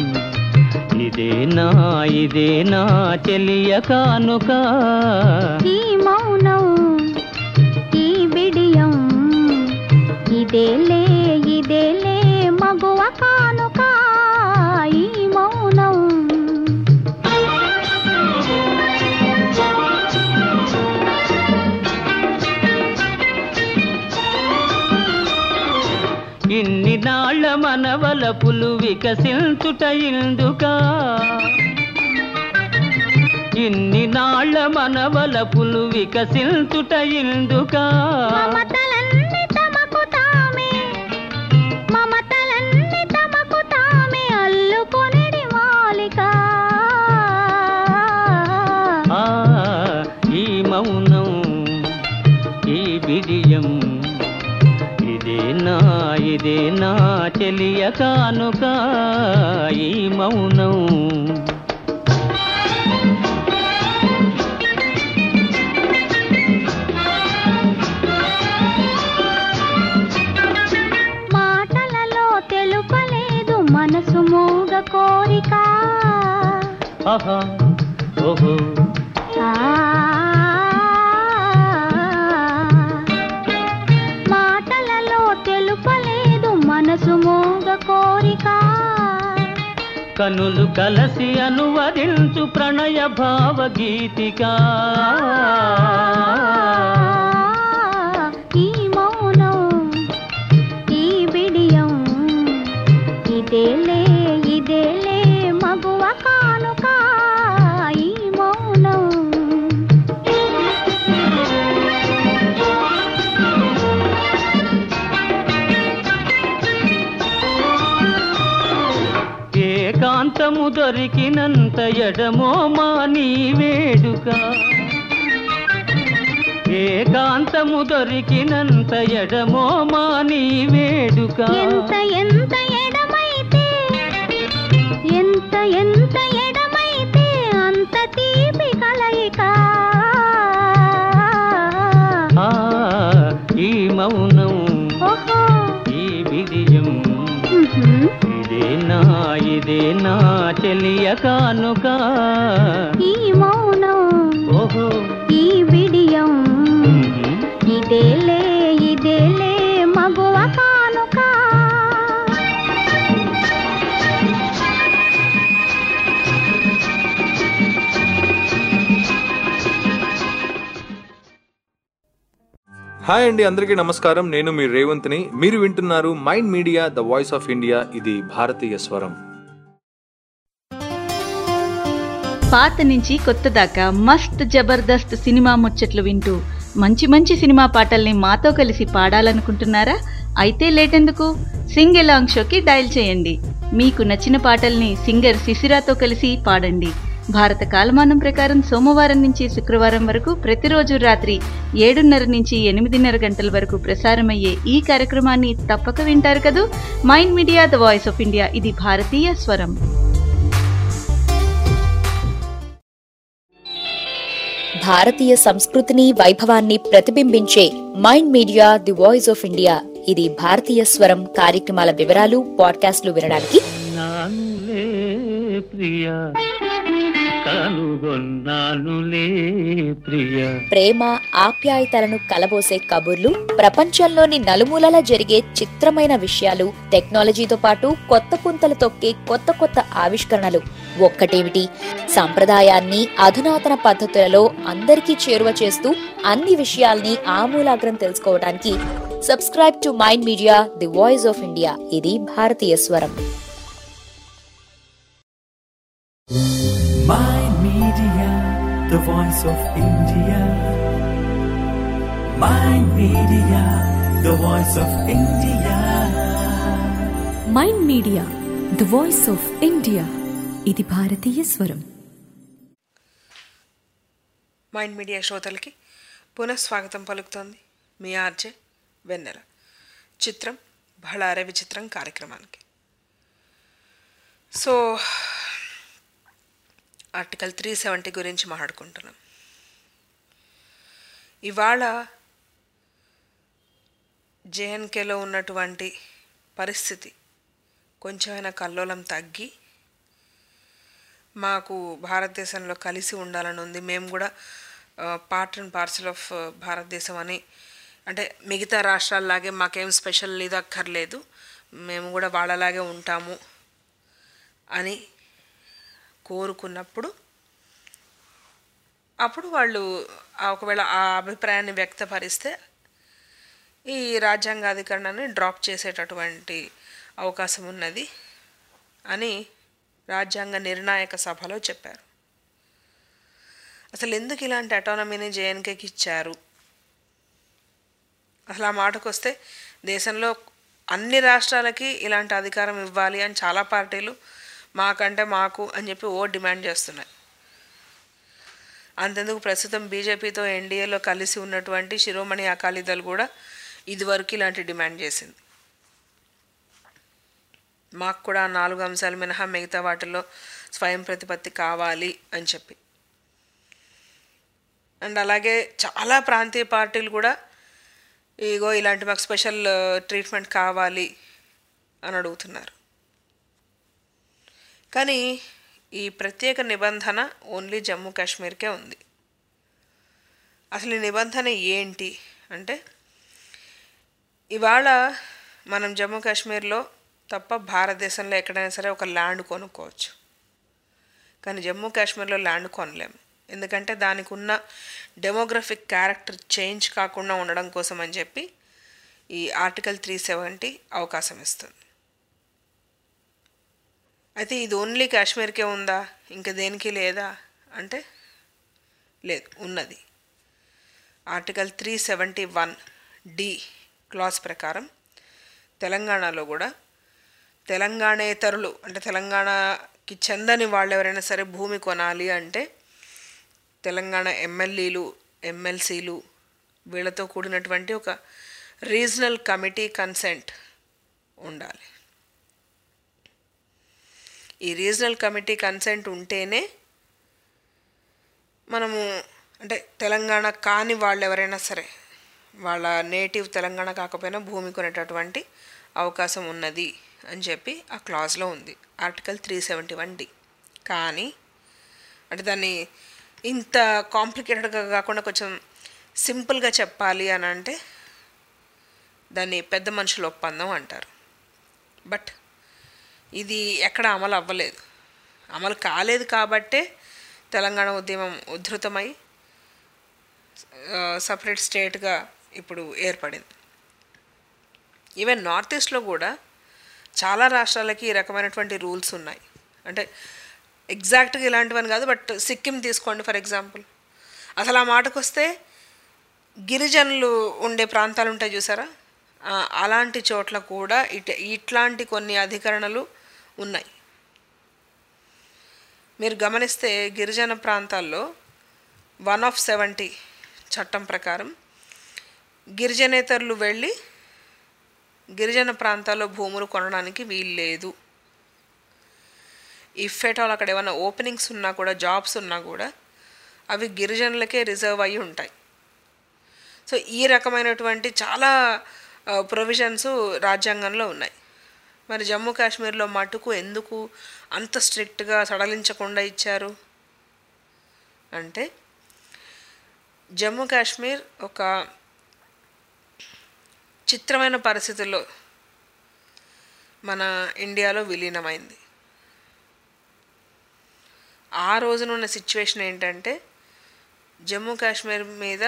ఇదేనా ఇదేనా చెలియ కానుక ఈ మౌనం ఈ బిడియం ఇదేలే ఇదేలే మగువ కానుక ఈ మౌనం ఇన్ని నాళ్ళ మనవలపులు వికసించుట ఇందుక ఇన్ని నాళ్ళ మనవలపులు వికసించుట ఇందుక మమతలన్నీ తమకు తామే మమతలన్నీ తమకు తామే అల్లుకొనిడి మాలిక ఆ ఈ మౌనం ఈ బిడియం ఇదేనా ఇదేనా చెలియ కానుక ఈ మౌనం మాటలలో తెలుపలేదు మనసు మూగ కోరిక ఆహా ఓహో ఆ మాటలలో తెలుపలేదు మనసు మూగ కోరిక కనులు కలసి అనువదించు ప్రణయ భావగీతిక ఈ మౌనం ఈ బిడియం ఇదేలే ఇదేలే మగువ కానుక ఈ మౌనం ఏకాంతము దొరికినంత ఎడమో మా నీ వేడుక ఏకాంతము దొరికినంత ఎడమో మా నీ వేడుక ఎంత ఎంత ఎడమైతే ఎంత ఎంత ఎడమైతే అంత తీపి కలయిక ఆ, ఈ మౌనం ఓహో ఈ బిడియం ఉహుం. ఇదేనా ఇదేనా చెలియ కానుక ఈ మౌనం ఓహో ఈ బిడియం ఉహు. ఇదేలే ఇదేలే మగువ కానుక హాయ్ అండి అందరికీ నమస్కారం నేను మీ రేవంత్ని మీరు వింటున్నారు mind media the voice of India ఇది భారతీయ స్వరం పాత నుంచి కొత్త దాకా మస్త్ జబర్దస్త్ సినిమా ముచ్చట్లు వింటూ మంచి మంచి సినిమా పాటల్ని మాతో కలిసి పాడాలనుకుంటున్నారా అయితే లేటెందుకు సింగ్ ఎలాంగ్ షోకి డయల్ చేయండి మీకు నచ్చిన పాటల్ని సింగర్ శిశిరాతో కలిసి పాడండి భారత కాలమానం ప్రకారం సోమవారం నుంచి శుక్రవారం వరకు ప్రతిరోజు రాత్రి ఏడున్నర నుంచి ఎనిమిదిన్నర గంటల వరకు ప్రసారమయ్యే ఈ కార్యక్రమాన్ని తప్పక వింటారు కదూ mind media the voice of India ఇది భారతీయ స్వరం భారతీయ సంస్కృతిని వైభవాన్ని ప్రతిబింబించే mind media the voice of India ఇది భారతీయ స్వరం కార్యక్రమాల వివరాలు పాడ్కాస్ట్లు వినడానికి నానులే ప్రియ కనుగొన్నానులే ప్రియ ప్రేమ ఆప్యాయతలను కలబోసే కబుర్లు ప్రపంచంలోని నలుమూలలా జరిగే చిత్రమైన విషయాలు టెక్నాలజీతో పాటు కొత్త పుంతలు తొక్కే కొత్త కొత్త ఆవిష్కరణలు ఒక్కటేమిటి సంప్రదాయాన్ని అధునాతన పద్ధతులలో అందరికీ చేరువ చేస్తూ అన్ని విషయాల్ని ఆమూలాగ్రం తెలుసుకోవడానికి subscribe to mind media the voice of India ఇది భారతీయ స్వరం Mind Media, the voice of India. Mind Media, the voice of India. Mind media the voice of India ఇది భారతీయ స్వరం మైండ్ మీడియా శ్రోతలకి పునఃస్వాగతం పలుకుతోంది మీ ఆర్జే వెన్నెల చిత్రం బళారే విచిత్రం కార్యక్రమానికి సో ఆర్టికల్ త్రీ సెవెంటీ గురించి మాట్లాడుకుంటున్నాం ఇవాళ జేఎన్కేలో ఉన్నటువంటి పరిస్థితి కొంచెమైనా కల్లోలం తగ్గి మాకు భారతదేశంలో కలిసి ఉండాలని ఉంది మేము కూడా పార్ట్ అండ్ పార్సల్ ఆఫ్ భారతదేశం అని అంటే మిగతా రాష్ట్రాల్లాగే మాకేం స్పెషల్ ఇది అక్కర్లేదు మేము కూడా వాళ్ళలాగే ఉంటాము అని కోరుకున్నప్పుడు అప్పుడు వాళ్ళు ఆ ఒకవేళ ఆ అభిప్రాయాన్ని వ్యక్తపరిస్తే ఈ రాజ్యాంగాధికరణని డ్రాప్ చేసేటటువంటి అవకాశం ఉన్నది అని రాజ్యాంగ నిర్ణాయక సభలో చెప్పారు అసలు ఎందుకు ఇలాంటి అటానమీని జేఎన్కేకి ఇచ్చారు అసలు ఆ మాటకు వస్తే దేశంలో అన్ని రాష్ట్రాలకి ఇలాంటి అధికారం ఇవ్వాలి అని చాలా పార్టీలు మాకంటే మాకు అని చెప్పి ఓ డిమాండ్ చేస్తున్నాయి అంతెందుకు ప్రస్తుతం బీజేపీతో ఎన్డీఏలో కలిసి ఉన్నటువంటి శిరోమణి అకాలీదళ్ కూడా ఇదివరకు ఇలాంటి డిమాండ్ చేసింది మాకు కూడా నాలుగు అంశాలు మినహా మిగతా వాటిల్లో స్వయం ప్రతిపత్తి కావాలి అని చెప్పి అండ్ అలాగే చాలా ప్రాంతీయ పార్టీలు కూడా ఇగో ఇలాంటి మాకు స్పెషల్ ట్రీట్మెంట్ కావాలి అని అడుగుతున్నారు కానీ ఈ ప్రత్యేక నిబంధన ఓన్లీ జమ్మూ కాశ్మీర్కే ఉంది అసలు ఈ నిబంధన ఏంటి అంటే ఇవాళ మనం జమ్మూ కాశ్మీర్లో తప్ప భారతదేశంలో ఎక్కడైనా సరే ఒక ల్యాండ్ కొనుక్కోవచ్చు కానీ జమ్మూ కాశ్మీర్లో ల్యాండ్ కొనలేము ఎందుకంటే దానికి ఉన్న డెమోగ్రఫిక్ క్యారెక్టర్ చేంజ్ కాకుండా ఉండడం కోసం అని చెప్పి ఈ ఆర్టికల్ త్రీ సెవెంటీ అవకాశం ఇస్తుంది అయితే ఇది ఓన్లీ కాశ్మీర్కే ఉందా ఇంకా దేనికి లేదా అంటే లేదు ఉన్నది article three seventy one D clause ప్రకారం తెలంగాణలో కూడా తెలంగాణేతరులు అంటే తెలంగాణకి చెందని వాళ్ళు ఎవరైనా సరే భూమి కొనాలి అంటే తెలంగాణ ఎమ్మెల్యేలు ఎమ్మెల్సీలు వీళ్ళతో కూడినటువంటి ఒక రీజనల్ కమిటీ కన్సెంట్ ఉండాలి ఈ రీజనల్ కమిటీ కన్సెంట్ ఉంటేనే మనము అంటే తెలంగాణ కాని వాళ్ళు ఎవరైనా సరే వాళ్ళ నేటివ్ తెలంగాణ కాకపోయినా భూమి కొనేటటువంటి అవకాశం ఉన్నది అని చెప్పి ఆ క్లాజ్లో ఉంది article three seventy one D కానీ అంటే దాన్ని ఇంత కాంప్లికేటెడ్గా కాకుండా కొంచెం సింపుల్గా చెప్పాలి అని అంటే దాన్ని పెద్ద మనుషుల ఒప్పందం అంటారు బట్ ఇది ఎక్కడ అమలు అవ్వలేదు అమలు కాలేదు కాబట్టే తెలంగాణ ఉద్యమం ఉధృతమై సపరేట్ స్టేట్గా ఇప్పుడు ఏర్పడింది ఈవెన్ నార్త్ ఈస్ట్లో కూడా చాలా రాష్ట్రాలకి ఈ రకమైనటువంటి రూల్స్ ఉన్నాయి అంటే ఎగ్జాక్ట్గా ఇలాంటివని కాదు బట్ సిక్కిం తీసుకోండి ఫర్ ఎగ్జాంపుల్ అసలు ఆ మాటకు వస్తే గిరిజనులు ఉండే ప్రాంతాలు ఉంటాయి చూసారా అలాంటి చోట్ల కూడా ఇట ఇట్లాంటి కొన్ని అధికరణలు ఉన్నాయి మీరు గమనిస్తే గిరిజన ప్రాంతాల్లో వన్ ఆఫ్ సెవెంటీ చట్టం ప్రకారం గిరిజనేతరులు వెళ్ళి గిరిజన ప్రాంతాల్లో భూములు కొనడానికి వీల్లేదు ఇఫ్ ఎట్ ఆల్ అక్కడ ఏమైనా ఓపెనింగ్స్ ఉన్నా కూడా జాబ్స్ ఉన్నా కూడా అవి గిరిజనులకే రిజర్వ్ అయ్యి ఉంటాయి సో ఈ రకమైనటువంటి చాలా ప్రొవిజన్స్ రాజ్యాంగంలో ఉన్నాయి మరి జమ్మూ కాశ్మీర్లో మటుకు ఎందుకు అంత స్ట్రిక్ట్గా సడలించకుండా ఇచ్చారు అంటే జమ్మూ కాశ్మీర్ ఒక చిత్రమైన పరిస్థితుల్లో మన ఇండియాలో విలీనమైంది ఆ రోజునున్న సిచ్యువేషన్ ఏంటంటే జమ్మూ కాశ్మీర్ మీద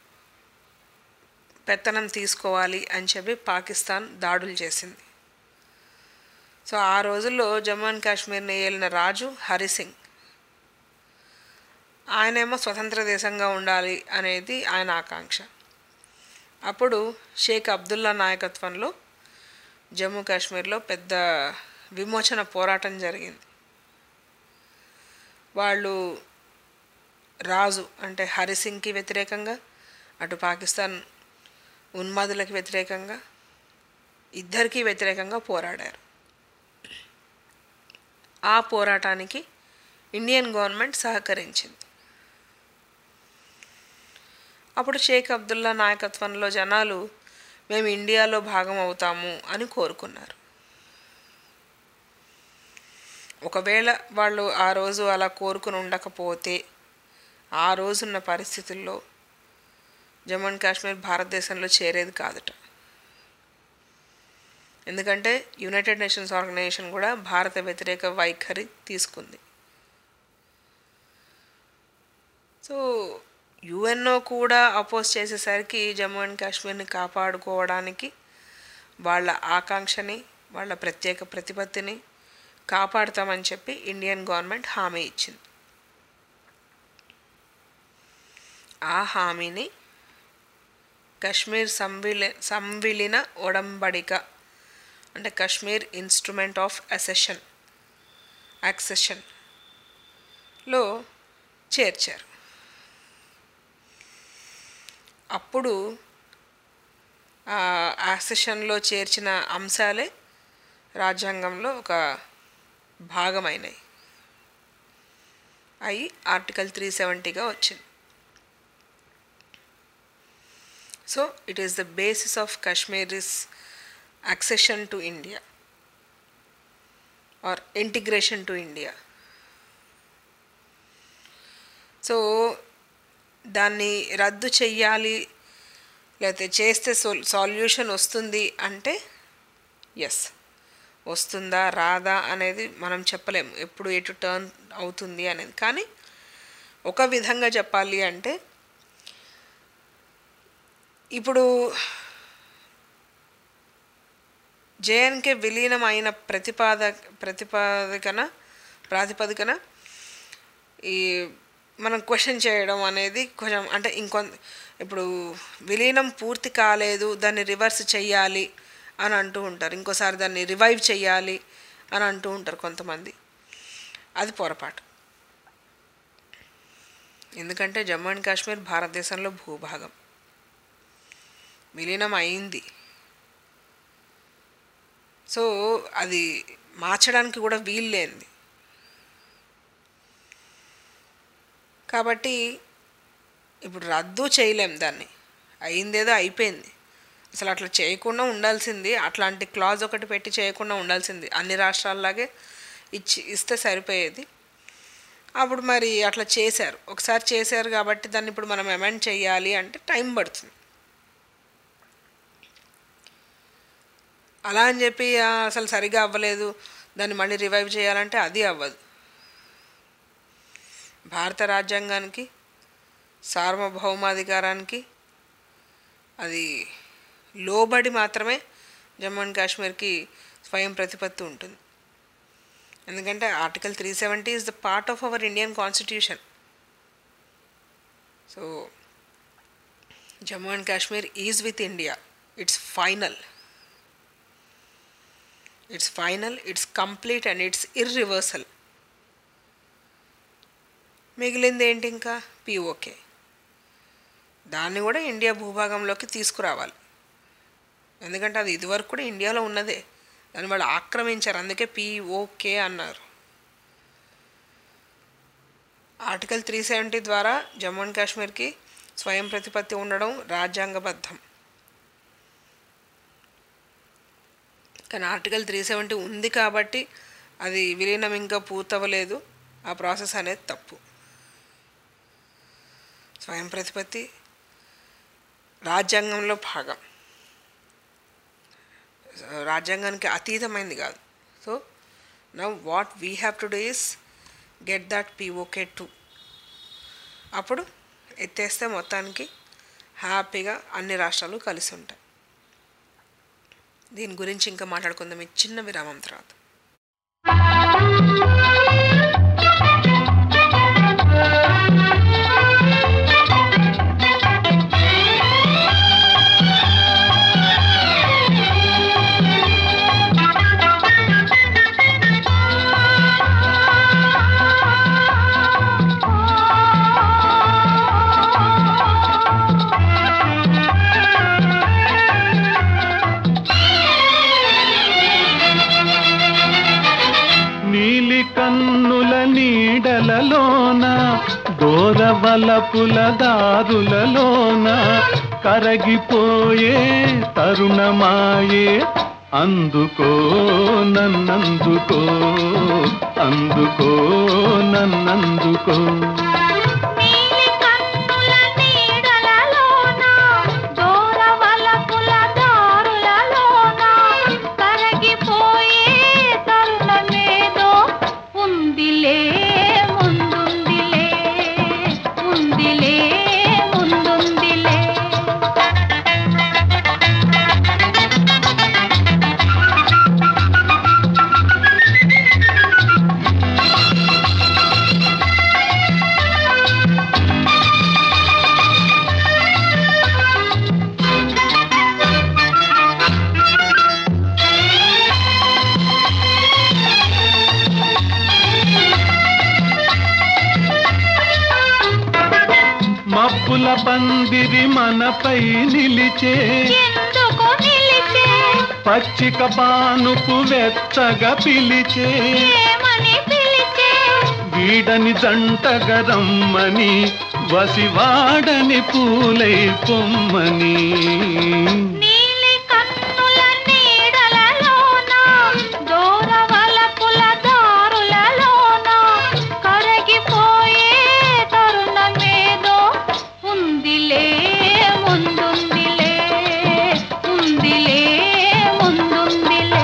పెత్తనం తీసుకోవాలి అని చెప్పి పాకిస్తాన్ దాడులు చేసింది సో ఆ రోజుల్లో జమ్మూ అండ్ కాశ్మీర్ని ఏలిన రాజు హరిసింగ్ ఆయనేమో స్వతంత్ర దేశంగా ఉండాలి అనేది ఆయన ఆకాంక్ష అప్పుడు షేక్ అబ్దుల్లా నాయకత్వంలో జమ్మూ కాశ్మీర్లో పెద్ద విమోచన పోరాటం జరిగింది వాళ్ళు రాజు అంటే హరిసింగ్కి వ్యతిరేకంగా అటు పాకిస్తాన్ ఉన్మాదులకు వ్యతిరేకంగా ఇద్దరికీ వ్యతిరేకంగా పోరాడారు ఆ పోరాటానికి ఇండియన్ గవర్నమెంట్ సహకరించింది అప్పుడు షేక్ అబ్దుల్లా నాయకత్వంలో జనాలు మేము ఇండియాలో భాగం అవుతాము అని కోరుకున్నారు ఒకవేళ వాళ్ళు ఆ రోజు అలా కోరుకుని ఉండకపోతే ఆ రోజున్న పరిస్థితుల్లో జమ్మూ అండ్ కాశ్మీర్ భారతదేశంలో చేరేది కాదట ఎందుకంటే యునైటెడ్ నేషన్స్ ఆర్గనైజేషన్ కూడా భారత వ్యతిరేక వైఖరి తీసుకుంది సో యుఎన్ఓ కూడా అపోజ్ చేసేసరికి జమ్మూ అండ్ కాశ్మీర్ని కాపాడుకోవడానికి వాళ్ళ ఆకాంక్షని వాళ్ళ ప్రత్యేక ప్రతిపత్తిని కాపాడుతామని చెప్పి ఇండియన్ గవర్నమెంట్ హామీ ఇచ్చింది ఆ హామీని కశ్మీర్ సంవిలి సంవిలీన ఒడంబడిక అంటే కశ్మీర్ ఇన్స్ట్రుమెంట్ ఆఫ్ అసెషన్ యాక్సెషన్లో చేర్చారు అప్పుడు యాక్సెషన్లో చేర్చిన అంశాలే రాజ్యాంగంలో ఒక భాగమైనవి అవి ఆర్టికల్ త్రీ సెవెంటీగా వచ్చింది so it is the basis of Kashmiris accession to India or integration to India. So దాన్ని రద్దు చెయ్యాలి లేకపోతే చేస్తే సొల్ సాల్యూషన్ వస్తుంది అంటే ఎస్ వస్తుందా రాదా అనేది మనం చెప్పలేము ఎప్పుడు ఎటు టర్న్ అవుతుంది అనేది కానీ ఒక విధంగా చెప్పాలి అంటే ఇప్పుడు జేఎన్కే విలీనం అయిన ప్రతిపాద ప్రతిపాదికన ప్రాతిపదికన ఈ మనం క్వశ్చన్ చేయడం అనేది కొంచెం అంటే ఇంకొంత ఇప్పుడు విలీనం పూర్తి కాలేదు దాన్ని రివర్స్ చెయ్యాలి అని అంటూ ఉంటారు ఇంకోసారి దాన్ని రివైవ్ చెయ్యాలి అని అంటూ ఉంటారు కొంతమంది అది పొరపాటు ఎందుకంటే జమ్మూ అండ్ కాశ్మీర్ భారతదేశంలో భూభాగం విలీనం అయింది సో అది మార్చడానికి కూడా వీలు లేనిది కాబట్టి ఇప్పుడు రద్దు చేయలేం దాన్ని అయిందేదో అయిపోయింది అసలు అట్లా చేయకుండా ఉండాల్సింది అట్లాంటి క్లాజ్ ఒకటి పెట్టి చేయకుండా ఉండాల్సింది అన్ని రాష్ట్రాల్లాగే ఇచ్చి ఇస్తే సరిపోయేది అప్పుడు మరి అట్లా చేశారు ఒకసారి చేశారు కాబట్టి దాన్ని ఇప్పుడు మనం అమెండ్ చేయాలి అంటే టైం పడుతుంది అలా అని చెప్పి "ఆ, అసలు సరిగా అవ్వలేదు దాన్ని మళ్ళీ రివైవ్ చేయాలంటే అది అవ్వదు భారత రాజ్యాంగానికి సార్వభౌమాధికారానికి అది లోబడి మాత్రమే జమ్మూ అండ్ కాశ్మీర్కి స్వయం ప్రతిపత్తి ఉంటుంది ఎందుకంటే article three seventy is the part of our Indian constitution so Jammu and Kashmir is with India it's final it's final it's complete and it's irreversible మిగిలింది ఏంటి ఇంకా పిఓకే దాన్ని కూడా ఇండియా భూభాగంలోకి తీసుకురావాలి ఎందుకంటే అది ఇదివరకు కూడా ఇండియాలో ఉన్నదే దాన్ని వాళ్ళు ఆక్రమించారు అందుకే పిఓకే అన్నారు ఆర్టికల్ త్రీ సెవెంటీ ద్వారా జమ్మూ అండ్ కాశ్మీర్కి స్వయం ప్రతిపత్తి ఉండడం రాజ్యాంగబద్ధం కానీ ఆర్టికల్ త్రీ సెవెంటీ ఉంది కాబట్టి అది విలీనం ఇంకా పూర్తవ్వలేదు ఆ ప్రాసెస్ అనేది తప్పు స్వయం ప్రతిపత్తి రాజ్యాంగంలో భాగం రాజ్యాంగానికి అతీతమైంది కాదు so now what we have to do is get that P O K too అప్పుడు ఎత్తేస్తే మొత్తానికి హ్యాపీగా అన్ని రాష్ట్రాలు కలిసి ఉంటాయి దీని గురించి ఇంకా మాట్లాడుకుందాం ఈ చిన్న విరామం తర్వాత ఆ నీడలలోన దోరవలపుల దారులలోన కరగిపోయే తరుణమాయే అందుకో నన్నందుకో అందుకో నన్నందుకో నీలి కన్నుల నీడలలోన దూరవలపుల దారులలోన కరగిపోయే తరుణమేదో ఉందిలే ముందుందిలే ఉందిలే ముందుందిలే మబ్బుల పందిరి మనపై నిలిచే ఎందుకు నిలిచే పచ్చిక పానుపు వెచ్చగా పిలిచే ఏమని పిలిచే వీడని జంటగా రమ్మని వసివాడని పూలై పొమ్మని నీలి కన్నుల నీడలలోన దూరవలపుల దారులలోన కరగిపోయే తరుణమేదో ఉందిలే ముందుందిలే ఉందిలే ముందుందిలే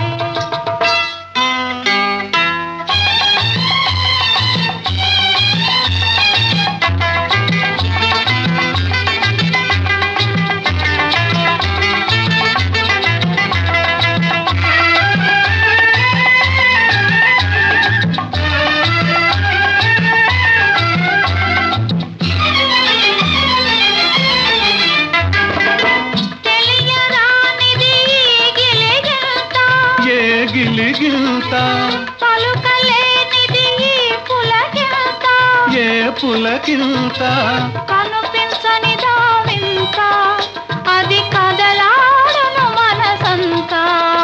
తెలియరానిది ఈ గిలిగింత ఏ గిలిగింత పలుకలేనిది ఈ పులకింత ఏ పులకింత కనిపించని దావింత అది కదలాడును మనసంతా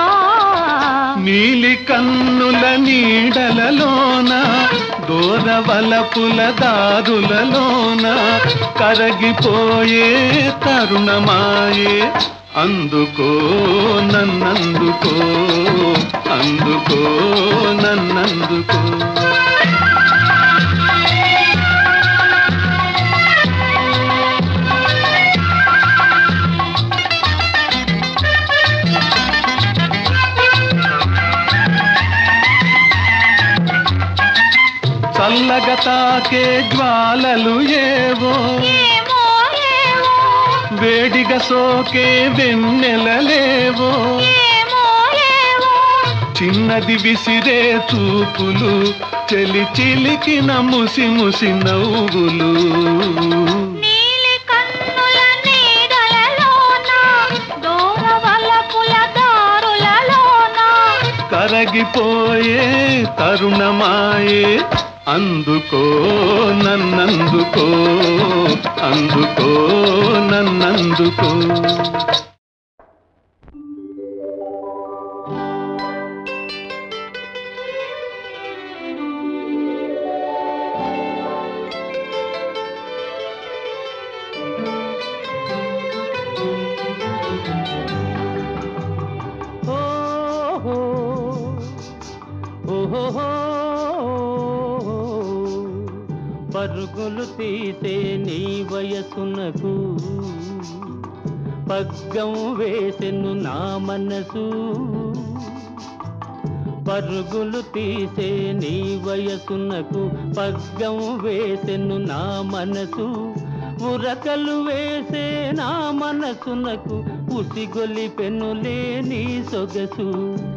నీలి కన్నుల నీడలలోన దూరవలపుల దారులలోన కరగిపోయే తరుణమాయే అందుకో నన్నందుకో అందుకో నన్నందుకో చల్లగా తాకే జ్వాలలు ఏవో ఏమో ఏమో వేడిగా సోకే వెన్నెలలేవో ఏమో ఏమో చిన్నది విసిరే చూపులు చెలి చిలికిన ముసి ముసి నవ్వులు నీలి కన్నుల నీడలలోన దూరవలపుల దారులలోన కరగిపోయే తరుణమాయే అందుకో నన్నందుకో అందుకో నన్నందుకో ఓహో ఓహో పరుగులు తీసే నీ వయసునకు పగ్గం వేసెను నా మనసు పరుగులు తీసే నీ వయసునకు పగ్గం వేసెను నా మనసు ఉరకలు వేసే నా మనసునకు ఉసిగొలి పెనులే నీ సొగసు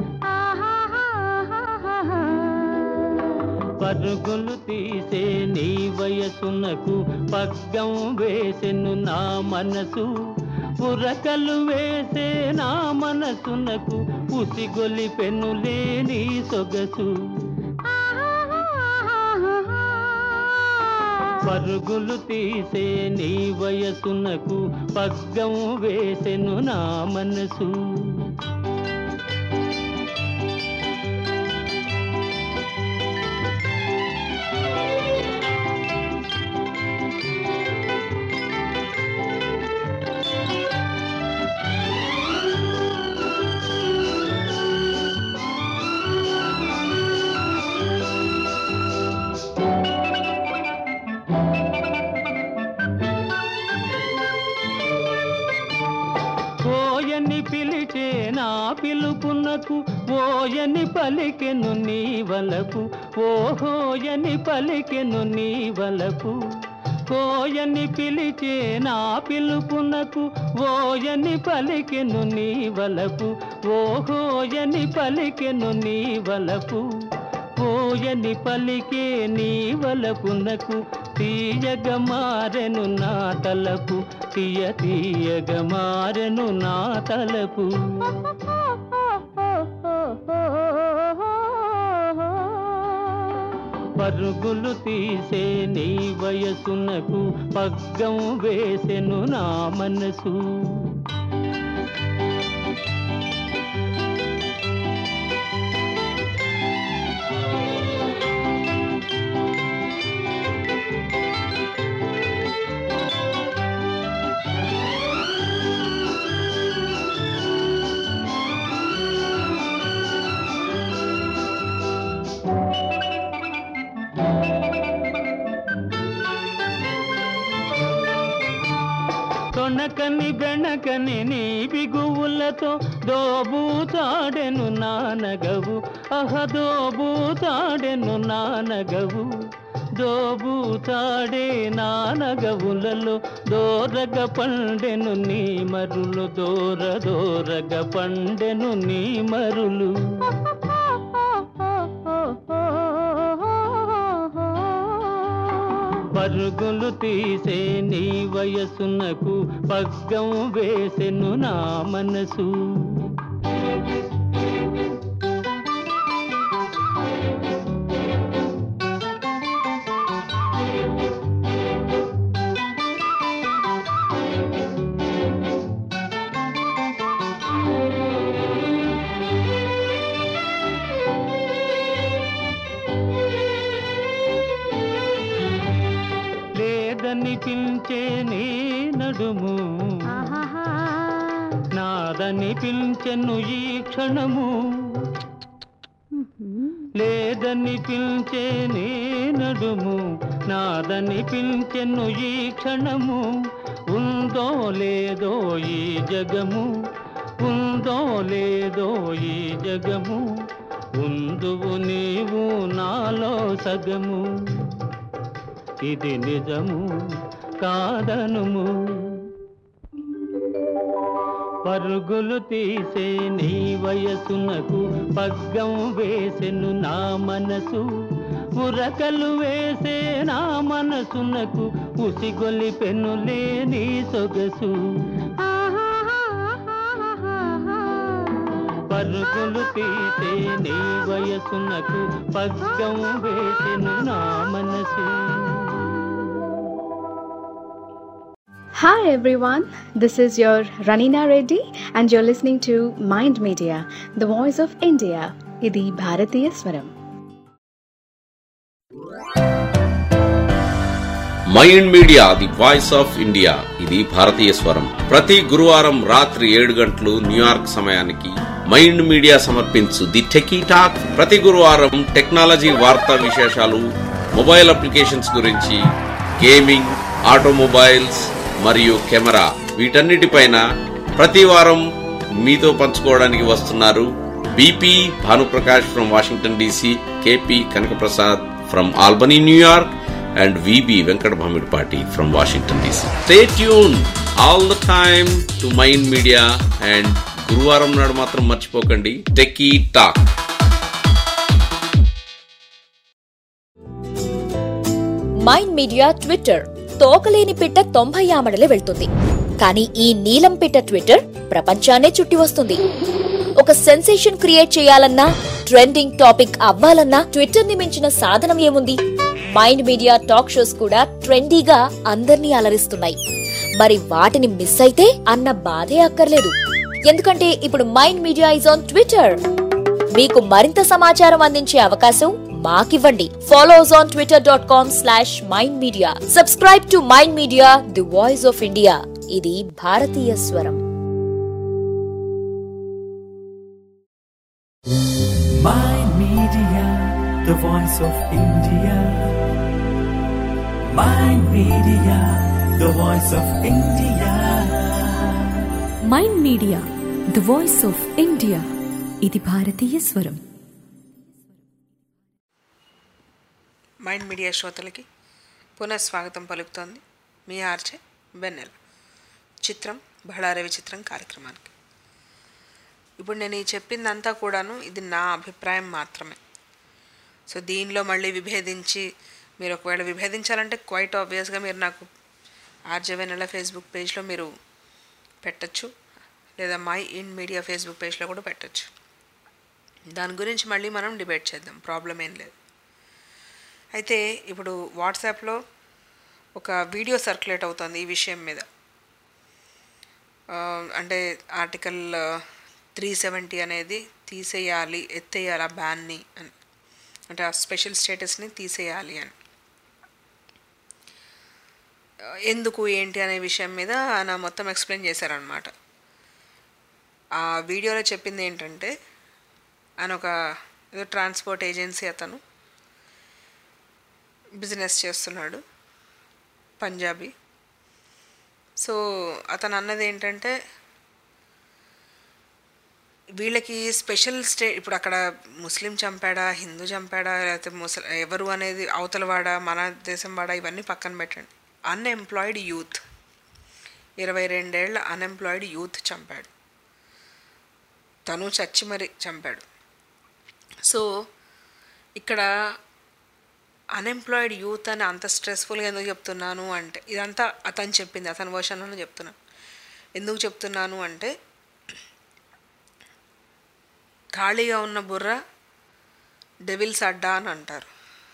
పరుగులు తీసే నీ వయసునకు పగ్గం వేసెను నా మనసు ఉరకలు వేసే నా మనసునకు ఉసిగొలి పెనులే నీ సొగసు పరుగులు తీసే నీ వయసునకు పగ్గం వేసెను నా మనసు పిలుపునకు ఓయని పలికెను నీ వలపు ఓహోయని పలికెను నీ వలపు ఓయని పిలిచే నా పిలుపునకు ఓయని పలికెను నీ వలపు ఓహోయని పలికెను నీ వలపు ఓయని పలికే నీ వలపునకు తీయగ మారెను నా తలపు తీయ తీయగ మారెను నా తలపు పరుగులు తీసే నీ వయసునకు పగ్గం వేసెను నా మనసు తొణకని బెణకని నీ బిగువులతో దోబూతాడెను నానగవు అహ దోబూతాడెను నానగవు దోబూతాడే నానగవులలో దోరగ పండెను నీ మరులు దోర దోరగ పండెను నీ మరులు పరుగులు తీసే నీ వయసునకు పగ్గం వేసెను నా మనసు లేదని పిలిచే నీ నడుము నాదని పిలిచెను ఈ క్షణము లేదని పిలిచే నీ నడుము నాదని పిలిచెను ఈ క్షణము ఉందో లేదో ఈ జగము ఉందో లేదో ఈ జగము ఉందువు నీవు నాలో సగము ఇది నిజము కాదనుము పరుగులు తీసే నీ వయసునకు పగ్గం వేసెను నా మనసు ఉరకలు వేసే నా మనసునకు ఉసిగొలిపెను లేని సొగసు పరుగులు తీసే నీ వయసునకు పగ్గం వేసెను నా మనసు Hi everyone, this is your Ranina Reddy and you're listening to Mind Media, the voice of India. ఇది భారతీయ స్వరం mind media the voice of India ఇది భారతీయ స్వరం ప్రతి గురువారం రాత్రి ఏడు గంటలు న్యూయార్క్ సమయానికి మైండ్ మీడియా సమర్పించు ది టెకీ టాక్ ప్రతి గురువారం టెక్నాలజీ వార్తా విశేషాలు మొబైల్ అప్లికేషన్స్ గురించి గేమింగ్ ఆటోమొబైల్స్ మరియు కెమెరా వీటన్నిటిపైన ప్రతి వారం మీతో పంచుకోవడానికి వస్తున్నారు B P Bhanuprakash from Washington D C K P Kanakaprasad from Albany New York and VB Venkat Bhamidpati from Washington DC. Stay tuned all the time to Mind Media and గురువారం నాడు మాత్రం మర్చిపోకండి techie talk mind media twitter తోకలేని పిట్ట తొంభై ఆమడలే వెళ్తుంది కానీ ఈ నీలం పిట్ట ట్విట్టర్ ప్రపంచాన్నే చుట్టి వస్తుంది ఒక సెన్సేషన్ క్రియేట్ చేయాలన్నా ట్రెండింగ్ టాపిక్ అవ్వాలన్నా ట్విట్టర్ ని మించిన సాధనం ఏముంది మైండ్ మీడియా టాక్ షోస్ కూడా ట్రెండీగా అందర్నీ అలరిస్తున్నాయి మరి వాటిని మిస్ అయితే అన్న బాధే అక్కర్లేదు ఎందుకంటే ఇప్పుడు mind media is on twitter మీకు మరింత సమాచారం అందించే అవకాశం మాకివ్వండి follow us on twitter dot com slash mind media subscribe to mind media the voice of India ఇది భారతీయ స్వరం Mind Media, the voice of India. Mind Media, the voice of India. Mind media the voice of India ఇది భారతీయ స్వరం mind media శ్రోతలకి పునః స్వాగతం పలుకుతోంది మీ ఆర్చే వెన్నెల చిత్రం బళారే విచిత్రం కార్యక్రమానికి ఇప్పుడు నేను ఈ చెప్పిందంతా కూడాను ఇది నా అభిప్రాయం మాత్రమే సో దీనిలో మళ్ళీ విభేదించి మీరు ఒకవేళ విభేదించాలంటే క్వైట్ ఆబ్వియస్గా మీరు నాకు ఆర్జే వెన్నెల ఫేస్బుక్ పేజ్లో మీరు పెట్టచ్చు లేదా మై ఇన్ మీడియా ఫేస్బుక్ పేజ్లో కూడా పెట్టచ్చు దాని గురించి మళ్ళీ మనం డిబేట్ చేద్దాం ప్రాబ్లం ఏం లేదు అయితే ఇప్పుడు వాట్సాప్లో ఒక వీడియో సర్క్యులేట్ అవుతుంది ఈ విషయం మీద ఆ, అంటే ఆర్టికల్ త్రీ సెవెంటీ అనేది తీసేయాలి ఎత్తేయాలి ఆ బ్యాన్ని అని అంటే ఆ స్పెషల్ స్టేటస్ని తీసేయాలి అని ఆ, ఎందుకు ఏంటి అనే విషయం మీద ఆయన మొత్తం ఎక్స్ప్లెయిన్ చేశారనమాట ఆ వీడియోలో చెప్పింది ఏంటంటే ఆయన ఒక ఏదో ట్రాన్స్పోర్ట్ ఏజెన్సీ అతను బిజినెస్ చేస్తున్నాడు పంజాబీ సో అతను అన్నది ఏంటంటే వీళ్ళకి స్పెషల్ స్టే ఇప్పుడు అక్కడ ముస్లిం చంపాడా హిందూ చంపాడా లేకపోతే ముసలి ఎవరు అనేది అవతల వాడా మన దేశం వాడా ఇవన్నీ పక్కన పెట్టండి అన్ఎంప్లాయిడ్ యూత్ ఇరవై రెండేళ్ల అన్ఎంప్లాయిడ్ యూత్ చంపాడు తను చచ్చి మరి చంపాడు సో ఇక్కడ అన్ఎంప్లాయిడ్ యూత్ అని అంత స్ట్రెస్ఫుల్గా ఎందుకు చెప్తున్నాను అంటే ఇదంతా అతను చెప్పింది అతని వర్షన్లోనే చెప్తున్నాను ఎందుకు చెప్తున్నాను అంటే ఖాళీగా ఉన్న బుర్ర డెవిల్స్ అడ్డా అని అంటారు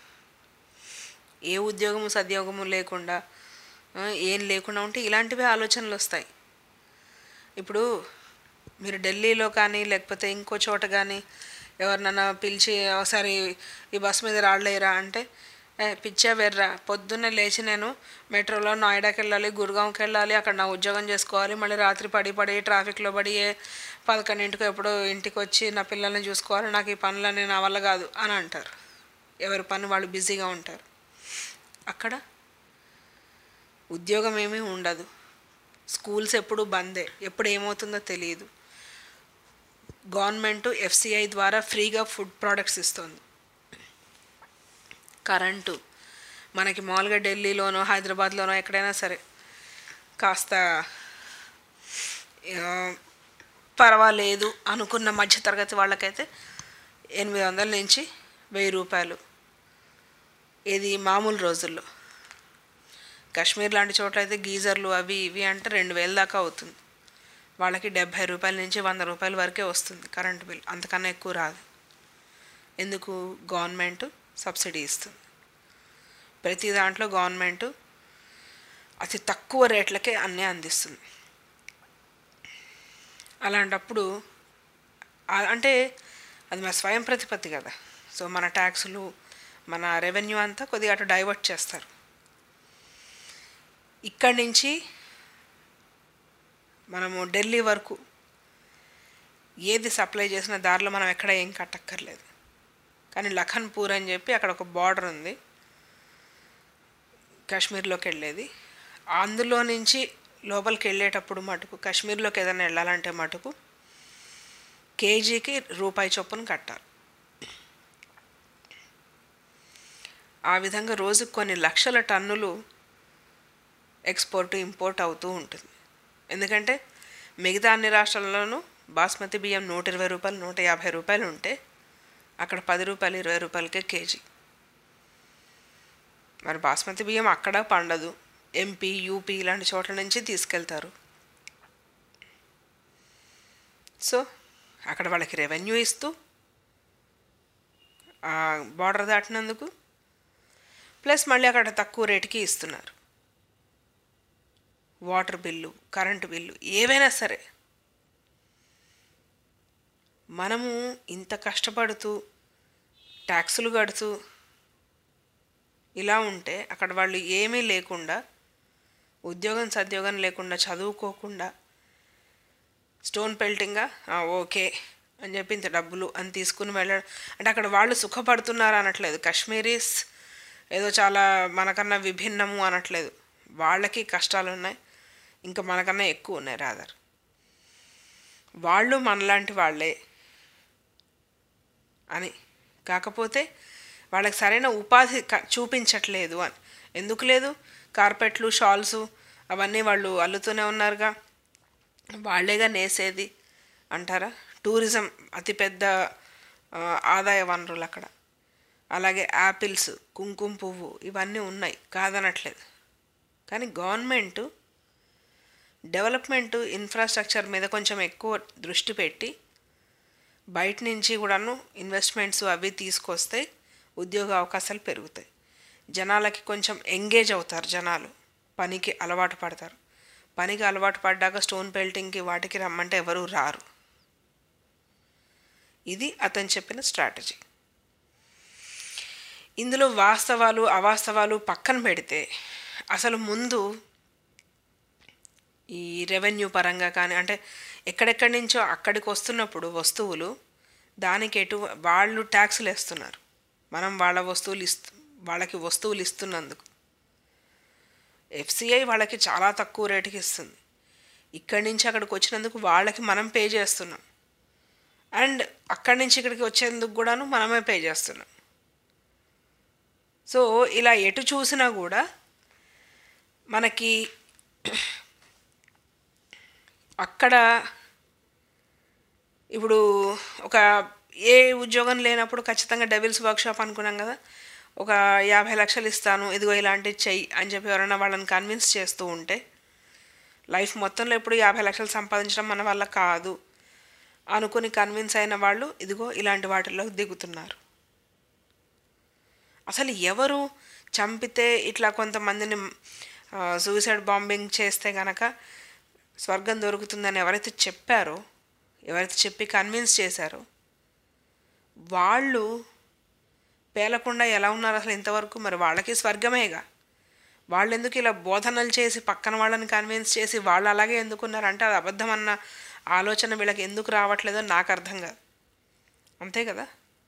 ఏ ఉద్యోగము సద్యోగము లేకుండా ఆ, ఏం లేకుండా ఉంటే ఇలాంటివే ఆలోచనలు వస్తాయి ఇప్పుడు మీరు ఢిల్లీలో కానీ లేకపోతే ఇంకో చోట కానీ ఎవరినైనా పిలిచి ఒకసారి ఈ బస్ మీద రాడలేరా అంటే "ఏ, పిచ్చా వెర్రా పొద్దున్నే లేచి నేను మెట్రోలో నోయిడాకి వెళ్ళాలి గురుగాంకి వెళ్ళాలి అక్కడ నా ఉద్యోగం చేసుకోవాలి మళ్ళీ రాత్రి పడి పడి ట్రాఫిక్లో పడి ఏ పదకొండింటికి ఎప్పుడో ఇంటికి వచ్చి నా పిల్లల్ని చూసుకోవాలి నాకు ఈ పనులన్నీ నా వల్ల కాదు అని అంటారు ఎవరి పని వాళ్ళు బిజీగా ఉంటారు అక్కడ ఉద్యోగం ఏమీ ఉండదు స్కూల్స్ ఎప్పుడు బందే ఎప్పుడు ఏమవుతుందో తెలియదు గవర్నమెంట్ ఎఫ్సిఐ ద్వారా ఫ్రీగా ఫుడ్ ప్రోడక్ట్స్ ఇస్తుంది కరెంటు మనకి మామూలుగా ఢిల్లీలోనో హైదరాబాద్లోనో ఎక్కడైనా సరే కాస్త ఆ, పర్వాలేదు అనుకున్న మధ్యతరగతి వాళ్ళకైతే ఎనిమిది వందల నుంచి వెయ్యి రూపాయలు ఇది మామూలు రోజుల్లో కాశ్మీర్ లాంటి చోట్ల అయితే గీజర్లు అవి ఇవి అంటే రెండు వేల దాకా అవుతుంది వాళ్ళకి డెబ్భై రూపాయల నుంచి వంద రూపాయల వరకే వస్తుంది కరెంటు బిల్ అంతకన్నా ఎక్కువ రాదు ఎందుకు గవర్నమెంట్ సబ్సిడీ ఇస్తుంది ప్రతి దాంట్లో గవర్నమెంట్ అతి తక్కువ రేట్లకే అన్నీ అందిస్తుంది అలాంటప్పుడు ఆ- అంటే అది మన స్వయం ప్రతిపత్తి కదా సో మన ట్యాక్సులు మన రెవెన్యూ అంతా కొద్దిగా అటు డైవర్ట్ చేస్తారు ఇక్కడి నుంచి మనము ఢిల్లీ వరకు ఏది సప్లై చేసిన దారిలో మనం ఎక్కడ ఏం కట్టక్కర్లేదు కానీ లఖన్పూర్ అని చెప్పి అక్కడ ఒక బార్డర్ ఉంది కాశ్మీర్లోకి వెళ్ళేది అందులో నుంచి లోపలికి వెళ్ళేటప్పుడు మటుకు కాశ్మీర్లోకి ఏదైనా వెళ్ళాలంటే మటుకు కేజీకి రూపాయి చొప్పున కట్టాలి ఆ విధంగా రోజుకు కొన్ని లక్షల టన్నులు ఎక్స్పోర్ట్ ఇంపోర్ట్ అవుతూ ఉంటుంది ఎందుకంటే మిగతా అన్ని రాష్ట్రాల్లోనూ బాస్మతి బియ్యం నూట ఇరవై రూపాయలు నూట యాభై రూపాయలు ఉంటే అక్కడ పది రూపాయలు ఇరవై రూపాయలకే కేజీ మరి బాస్మతి బియ్యం అక్కడ పండదు ఎంపీ యూపీ ఇలాంటి చోట్ల నుంచి తీసుకెళ్తారు సో అక్కడ వాళ్ళకి రెవెన్యూ ఇస్తూ బార్డర్ దాటినందుకు ప్లస్ మళ్ళీ అక్కడ తక్కువ రేటుకి ఇస్తున్నారు వాటర్ బిల్లు కరెంటు బిల్లు ఏవైనా సరే మనము ఇంత కష్టపడుతూ ట్యాక్సులు కడుతూ ఇలా ఉంటే అక్కడ వాళ్ళు ఏమీ లేకుండా ఉద్యోగం సద్యోగం లేకుండా చదువుకోకుండా స్టోన్ పెల్టింగ్గా "ఆ, ఓకే అని చెప్పి ఇంత డబ్బులు అని తీసుకుని వెళ్ళడం అంటే అక్కడ వాళ్ళు సుఖపడుతున్నారు అనట్లేదు కాశ్మీరీస్ ఏదో చాలా మనకన్నా విభిన్నము అనట్లేదు వాళ్ళకి కష్టాలు ఉన్నాయి ఇంకా మనకన్నా ఎక్కువ ఉన్నాయి రాదర్ వాళ్ళు మనలాంటి వాళ్ళే అని కాకపోతే వాళ్ళకి సరైన ఉపాధి క- చూపించట్లేదు అని ఎందుకు లేదు కార్పెట్లు షాల్స్ అవన్నీ వాళ్ళు అల్లుతూనే ఉన్నారుగా వాళ్ళేగా నేసేది అంటారా టూరిజం అతిపెద్ద ఆ, ఆదాయ వనరులు అక్కడ అలాగే యాపిల్స్ కుంకుమ పువ్వు ఇవన్నీ ఉన్నాయి కాదనట్లేదు కానీ గవర్నమెంట్ డెవలప్మెంట్ ఇన్ఫ్రాస్ట్రక్చర్ మీద కొంచెం ఎక్కువ దృష్టి పెట్టి బయట నుంచి కూడాను ఇన్వెస్ట్మెంట్స్ అవి తీసుకొస్తే ఉద్యోగ అవకాశాలు పెరుగుతాయి జనాలకి కొంచెం ఎంగేజ్ అవుతారు జనాలు పనికి అలవాటు పడతారు పనికి అలవాటు పడ్డాక స్టోన్ పెల్టింగ్కి వాటికి రమ్మంటే ఎవరు రారు ఇది అతను చెప్పిన స్ట్రాటజీ ఇందులో వాస్తవాలు అవాస్తవాలు పక్కన పెడితే అసలు ముందు ఈ రెవెన్యూ పరంగా కానీ అంటే ఎక్కడెక్కడి నుంచో అక్కడికి వస్తున్నప్పుడు వస్తువులు దానికి ఎటు వాళ్ళు ట్యాక్సులు వేస్తున్నారు మనం వాళ్ళ వస్తువులు ఇస్తు వాళ్ళకి వస్తువులు ఇస్తున్నందుకు ఎఫ్సిఐ వాళ్ళకి చాలా తక్కువ రేటుకి ఇస్తుంది ఇక్కడి నుంచి అక్కడికి వచ్చినందుకు వాళ్ళకి మనం పే చేస్తున్నాం అండ్ అక్కడి నుంచి ఇక్కడికి వచ్చేందుకు కూడాను మనమే పే చేస్తున్నాం సో ఇలా ఎటు చూసినా కూడా మనకి అక్కడ ఇప్పుడు ఒక ఏ ఉద్యోగం లేనప్పుడు ఖచ్చితంగా డెవిల్స్ వర్క్షాప్ అనుకున్నాం కదా ఒక యాభై లక్షలు ఇస్తాను ఇదిగో ఇలాంటివి చెయ్యి అని చెప్పి ఎవరైనా వాళ్ళని కన్విన్స్ చేస్తూ ఉంటే లైఫ్ మొత్తంలో ఎప్పుడు యాభై లక్షలు సంపాదించడం మన వల్ల కాదు అనుకుని కన్విన్స్ అయిన వాళ్ళు ఇదిగో ఇలాంటి వాటిల్లో దిగుతున్నారు అసలు ఎవరు చంపితే ఇట్లా కొంతమందిని సూసైడ్ బాంబింగ్ చేస్తే గనక స్వర్గం దొరుకుతుందని ఎవరైతే చెప్పారో ఎవరైతే చెప్పి కన్విన్స్ చేశారో వాళ్ళు పేలకుండా ఎలా ఉన్నారు అసలు ఇంతవరకు మరి వాళ్ళకి స్వర్గమేగా వాళ్ళు ఎందుకు ఇలా బోధనలు చేసి పక్కన వాళ్ళని కన్విన్స్ చేసి వాళ్ళు అలాగే ఎందుకున్నారంటే అది అబద్ధం అన్న ఆలోచన వీళ్ళకి ఎందుకు రావట్లేదో నాకు అర్థం కాదు అంతే కదా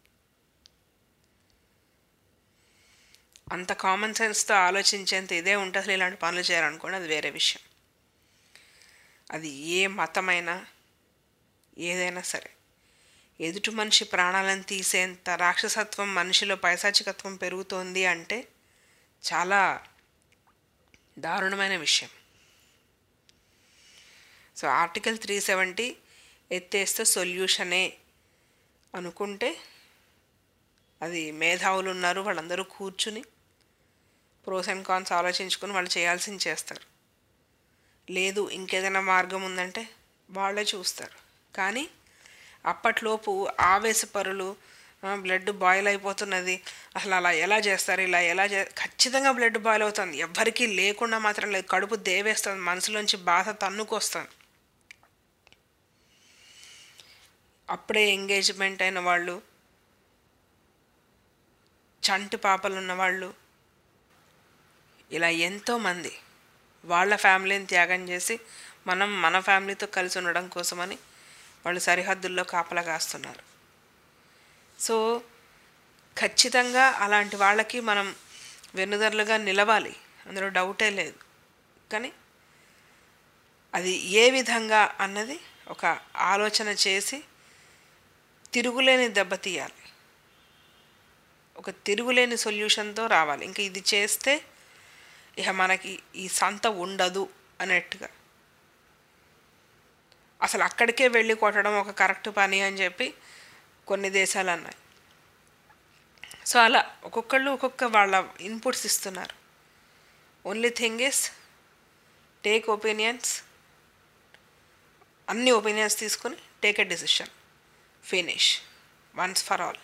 అంత కామన్ సెన్స్తో ఆలోచించేంత ఇదే ఉంటే అసలు ఇలాంటి పనులు చేయాలనుకోండి అది వేరే విషయం అది ఏ మతమైనా ఏదైనా సరే ఎదుటి మనిషి ప్రాణాలను తీసేంత రాక్షసత్వం మనిషిలో పైశాచికత్వం పెరుగుతోంది అంటే చాలా దారుణమైన విషయం సో ఆర్టికల్ త్రీ సెవెంటీ ఎత్తేస్తే సొల్యూషనే అనుకుంటే అది మేధావులు ఉన్నారు వాళ్ళందరూ కూర్చుని ప్రోస్ అండ్ కాన్స్ ఆలోచించుకొని వాళ్ళు చేయాల్సింది చేస్తారు లేదు ఇంకేదైనా మార్గం ఉందంటే వాళ్ళే చూస్తారు కానీ అప్పట్లోపు ఆవేశపరులు బ్లడ్ బాయిల్ అయిపోతున్నది అసలు అలా ఎలా చేస్తారు ఇలా ఎలా చే ఖచ్చితంగా బ్లడ్ బాయిల్ అవుతుంది ఎవ్వరికీ లేకుండా మాత్రం లేదు కడుపు దేవేస్తుంది మనసులోంచి బాధ తన్నుకొస్తుంది అప్పుడే ఎంగేజ్మెంట్ అయిన వాళ్ళు చంటి పాపలు ఉన్నవాళ్ళు ఇలా ఎంతోమంది వాళ్ళ ఫ్యామిలీని త్యాగం చేసి మనం మన ఫ్యామిలీతో కలిసి ఉండడం కోసమని వాళ్ళు సరిహద్దుల్లో కాపలా కాస్తున్నారు సో ఖచ్చితంగా అలాంటి వాళ్ళకి మనం వెన్నుదర్లుగా నిలవాలి అందులో డౌటే లేదు కానీ అది ఏ విధంగా అన్నది ఒక ఆలోచన చేసి తిరుగులేని దెబ్బతీయాలి ఒక తిరుగులేని సొల్యూషన్తో రావాలి ఇంకా ఇది చేస్తే ఇక మనకి ఈ సంత ఉండదు అన్నట్టుగా అసలు అక్కడికే వెళ్ళి కొట్టడం ఒక కరెక్ట్ పని అని చెప్పి కొన్ని దేశాలు అన్నాయి సో అలా ఒక్కొక్కళ్ళు ఒక్కొక్క వాళ్ళ ఇన్పుట్స్ ఇస్తున్నారు only thing is take opinions అన్ని ఒపీనియన్స్ తీసుకొని take a decision finish once for all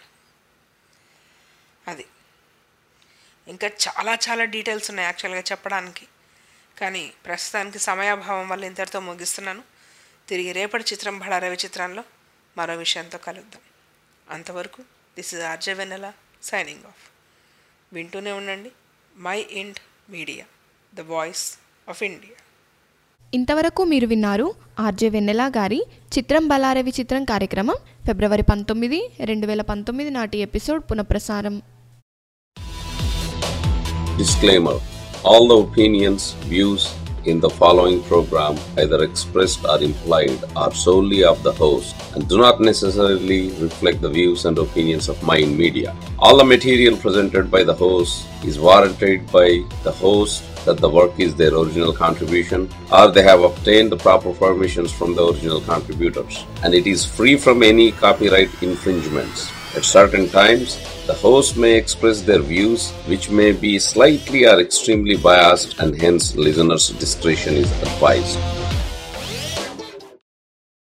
అది ఇంకా చాలా చాలా డీటెయిల్స్ ఉన్నాయి యాక్చువల్గా చెప్పడానికి కానీ ప్రస్తుతానికి సమయాభావం వల్ల ఇంతటితో ముగిస్తున్నాను తిరిగి రేపటి చిత్రం బళారవి చిత్రంలో మరో విషయంతో కలుద్దాం అంతవరకు this is RJ Vennela signing off వింటూనే ఉండండి My Ind Media the voice of India ఇంతవరకు మీరు విన్నారు ఆర్జే వెన్నెల గారి చిత్రం బలారవి చిత్రం కార్యక్రమం ఫిబ్రవరి పంతొమ్మిది రెండు వేల పంతొమ్మిది నాటి ఎపిసోడ్ పునఃప్రసారం Disclaimer All the opinions, views in the following program, either expressed or implied, are solely of the host and do not necessarily reflect the views and opinions of Mind Media. All the material presented by the host is warranted by the host that the work is their original contribution or they have obtained the proper permissions from the original contributors and it is free from any copyright infringements. At certain times, the host may express their views which may be slightly or extremely biased and hence listeners' discretion is advised.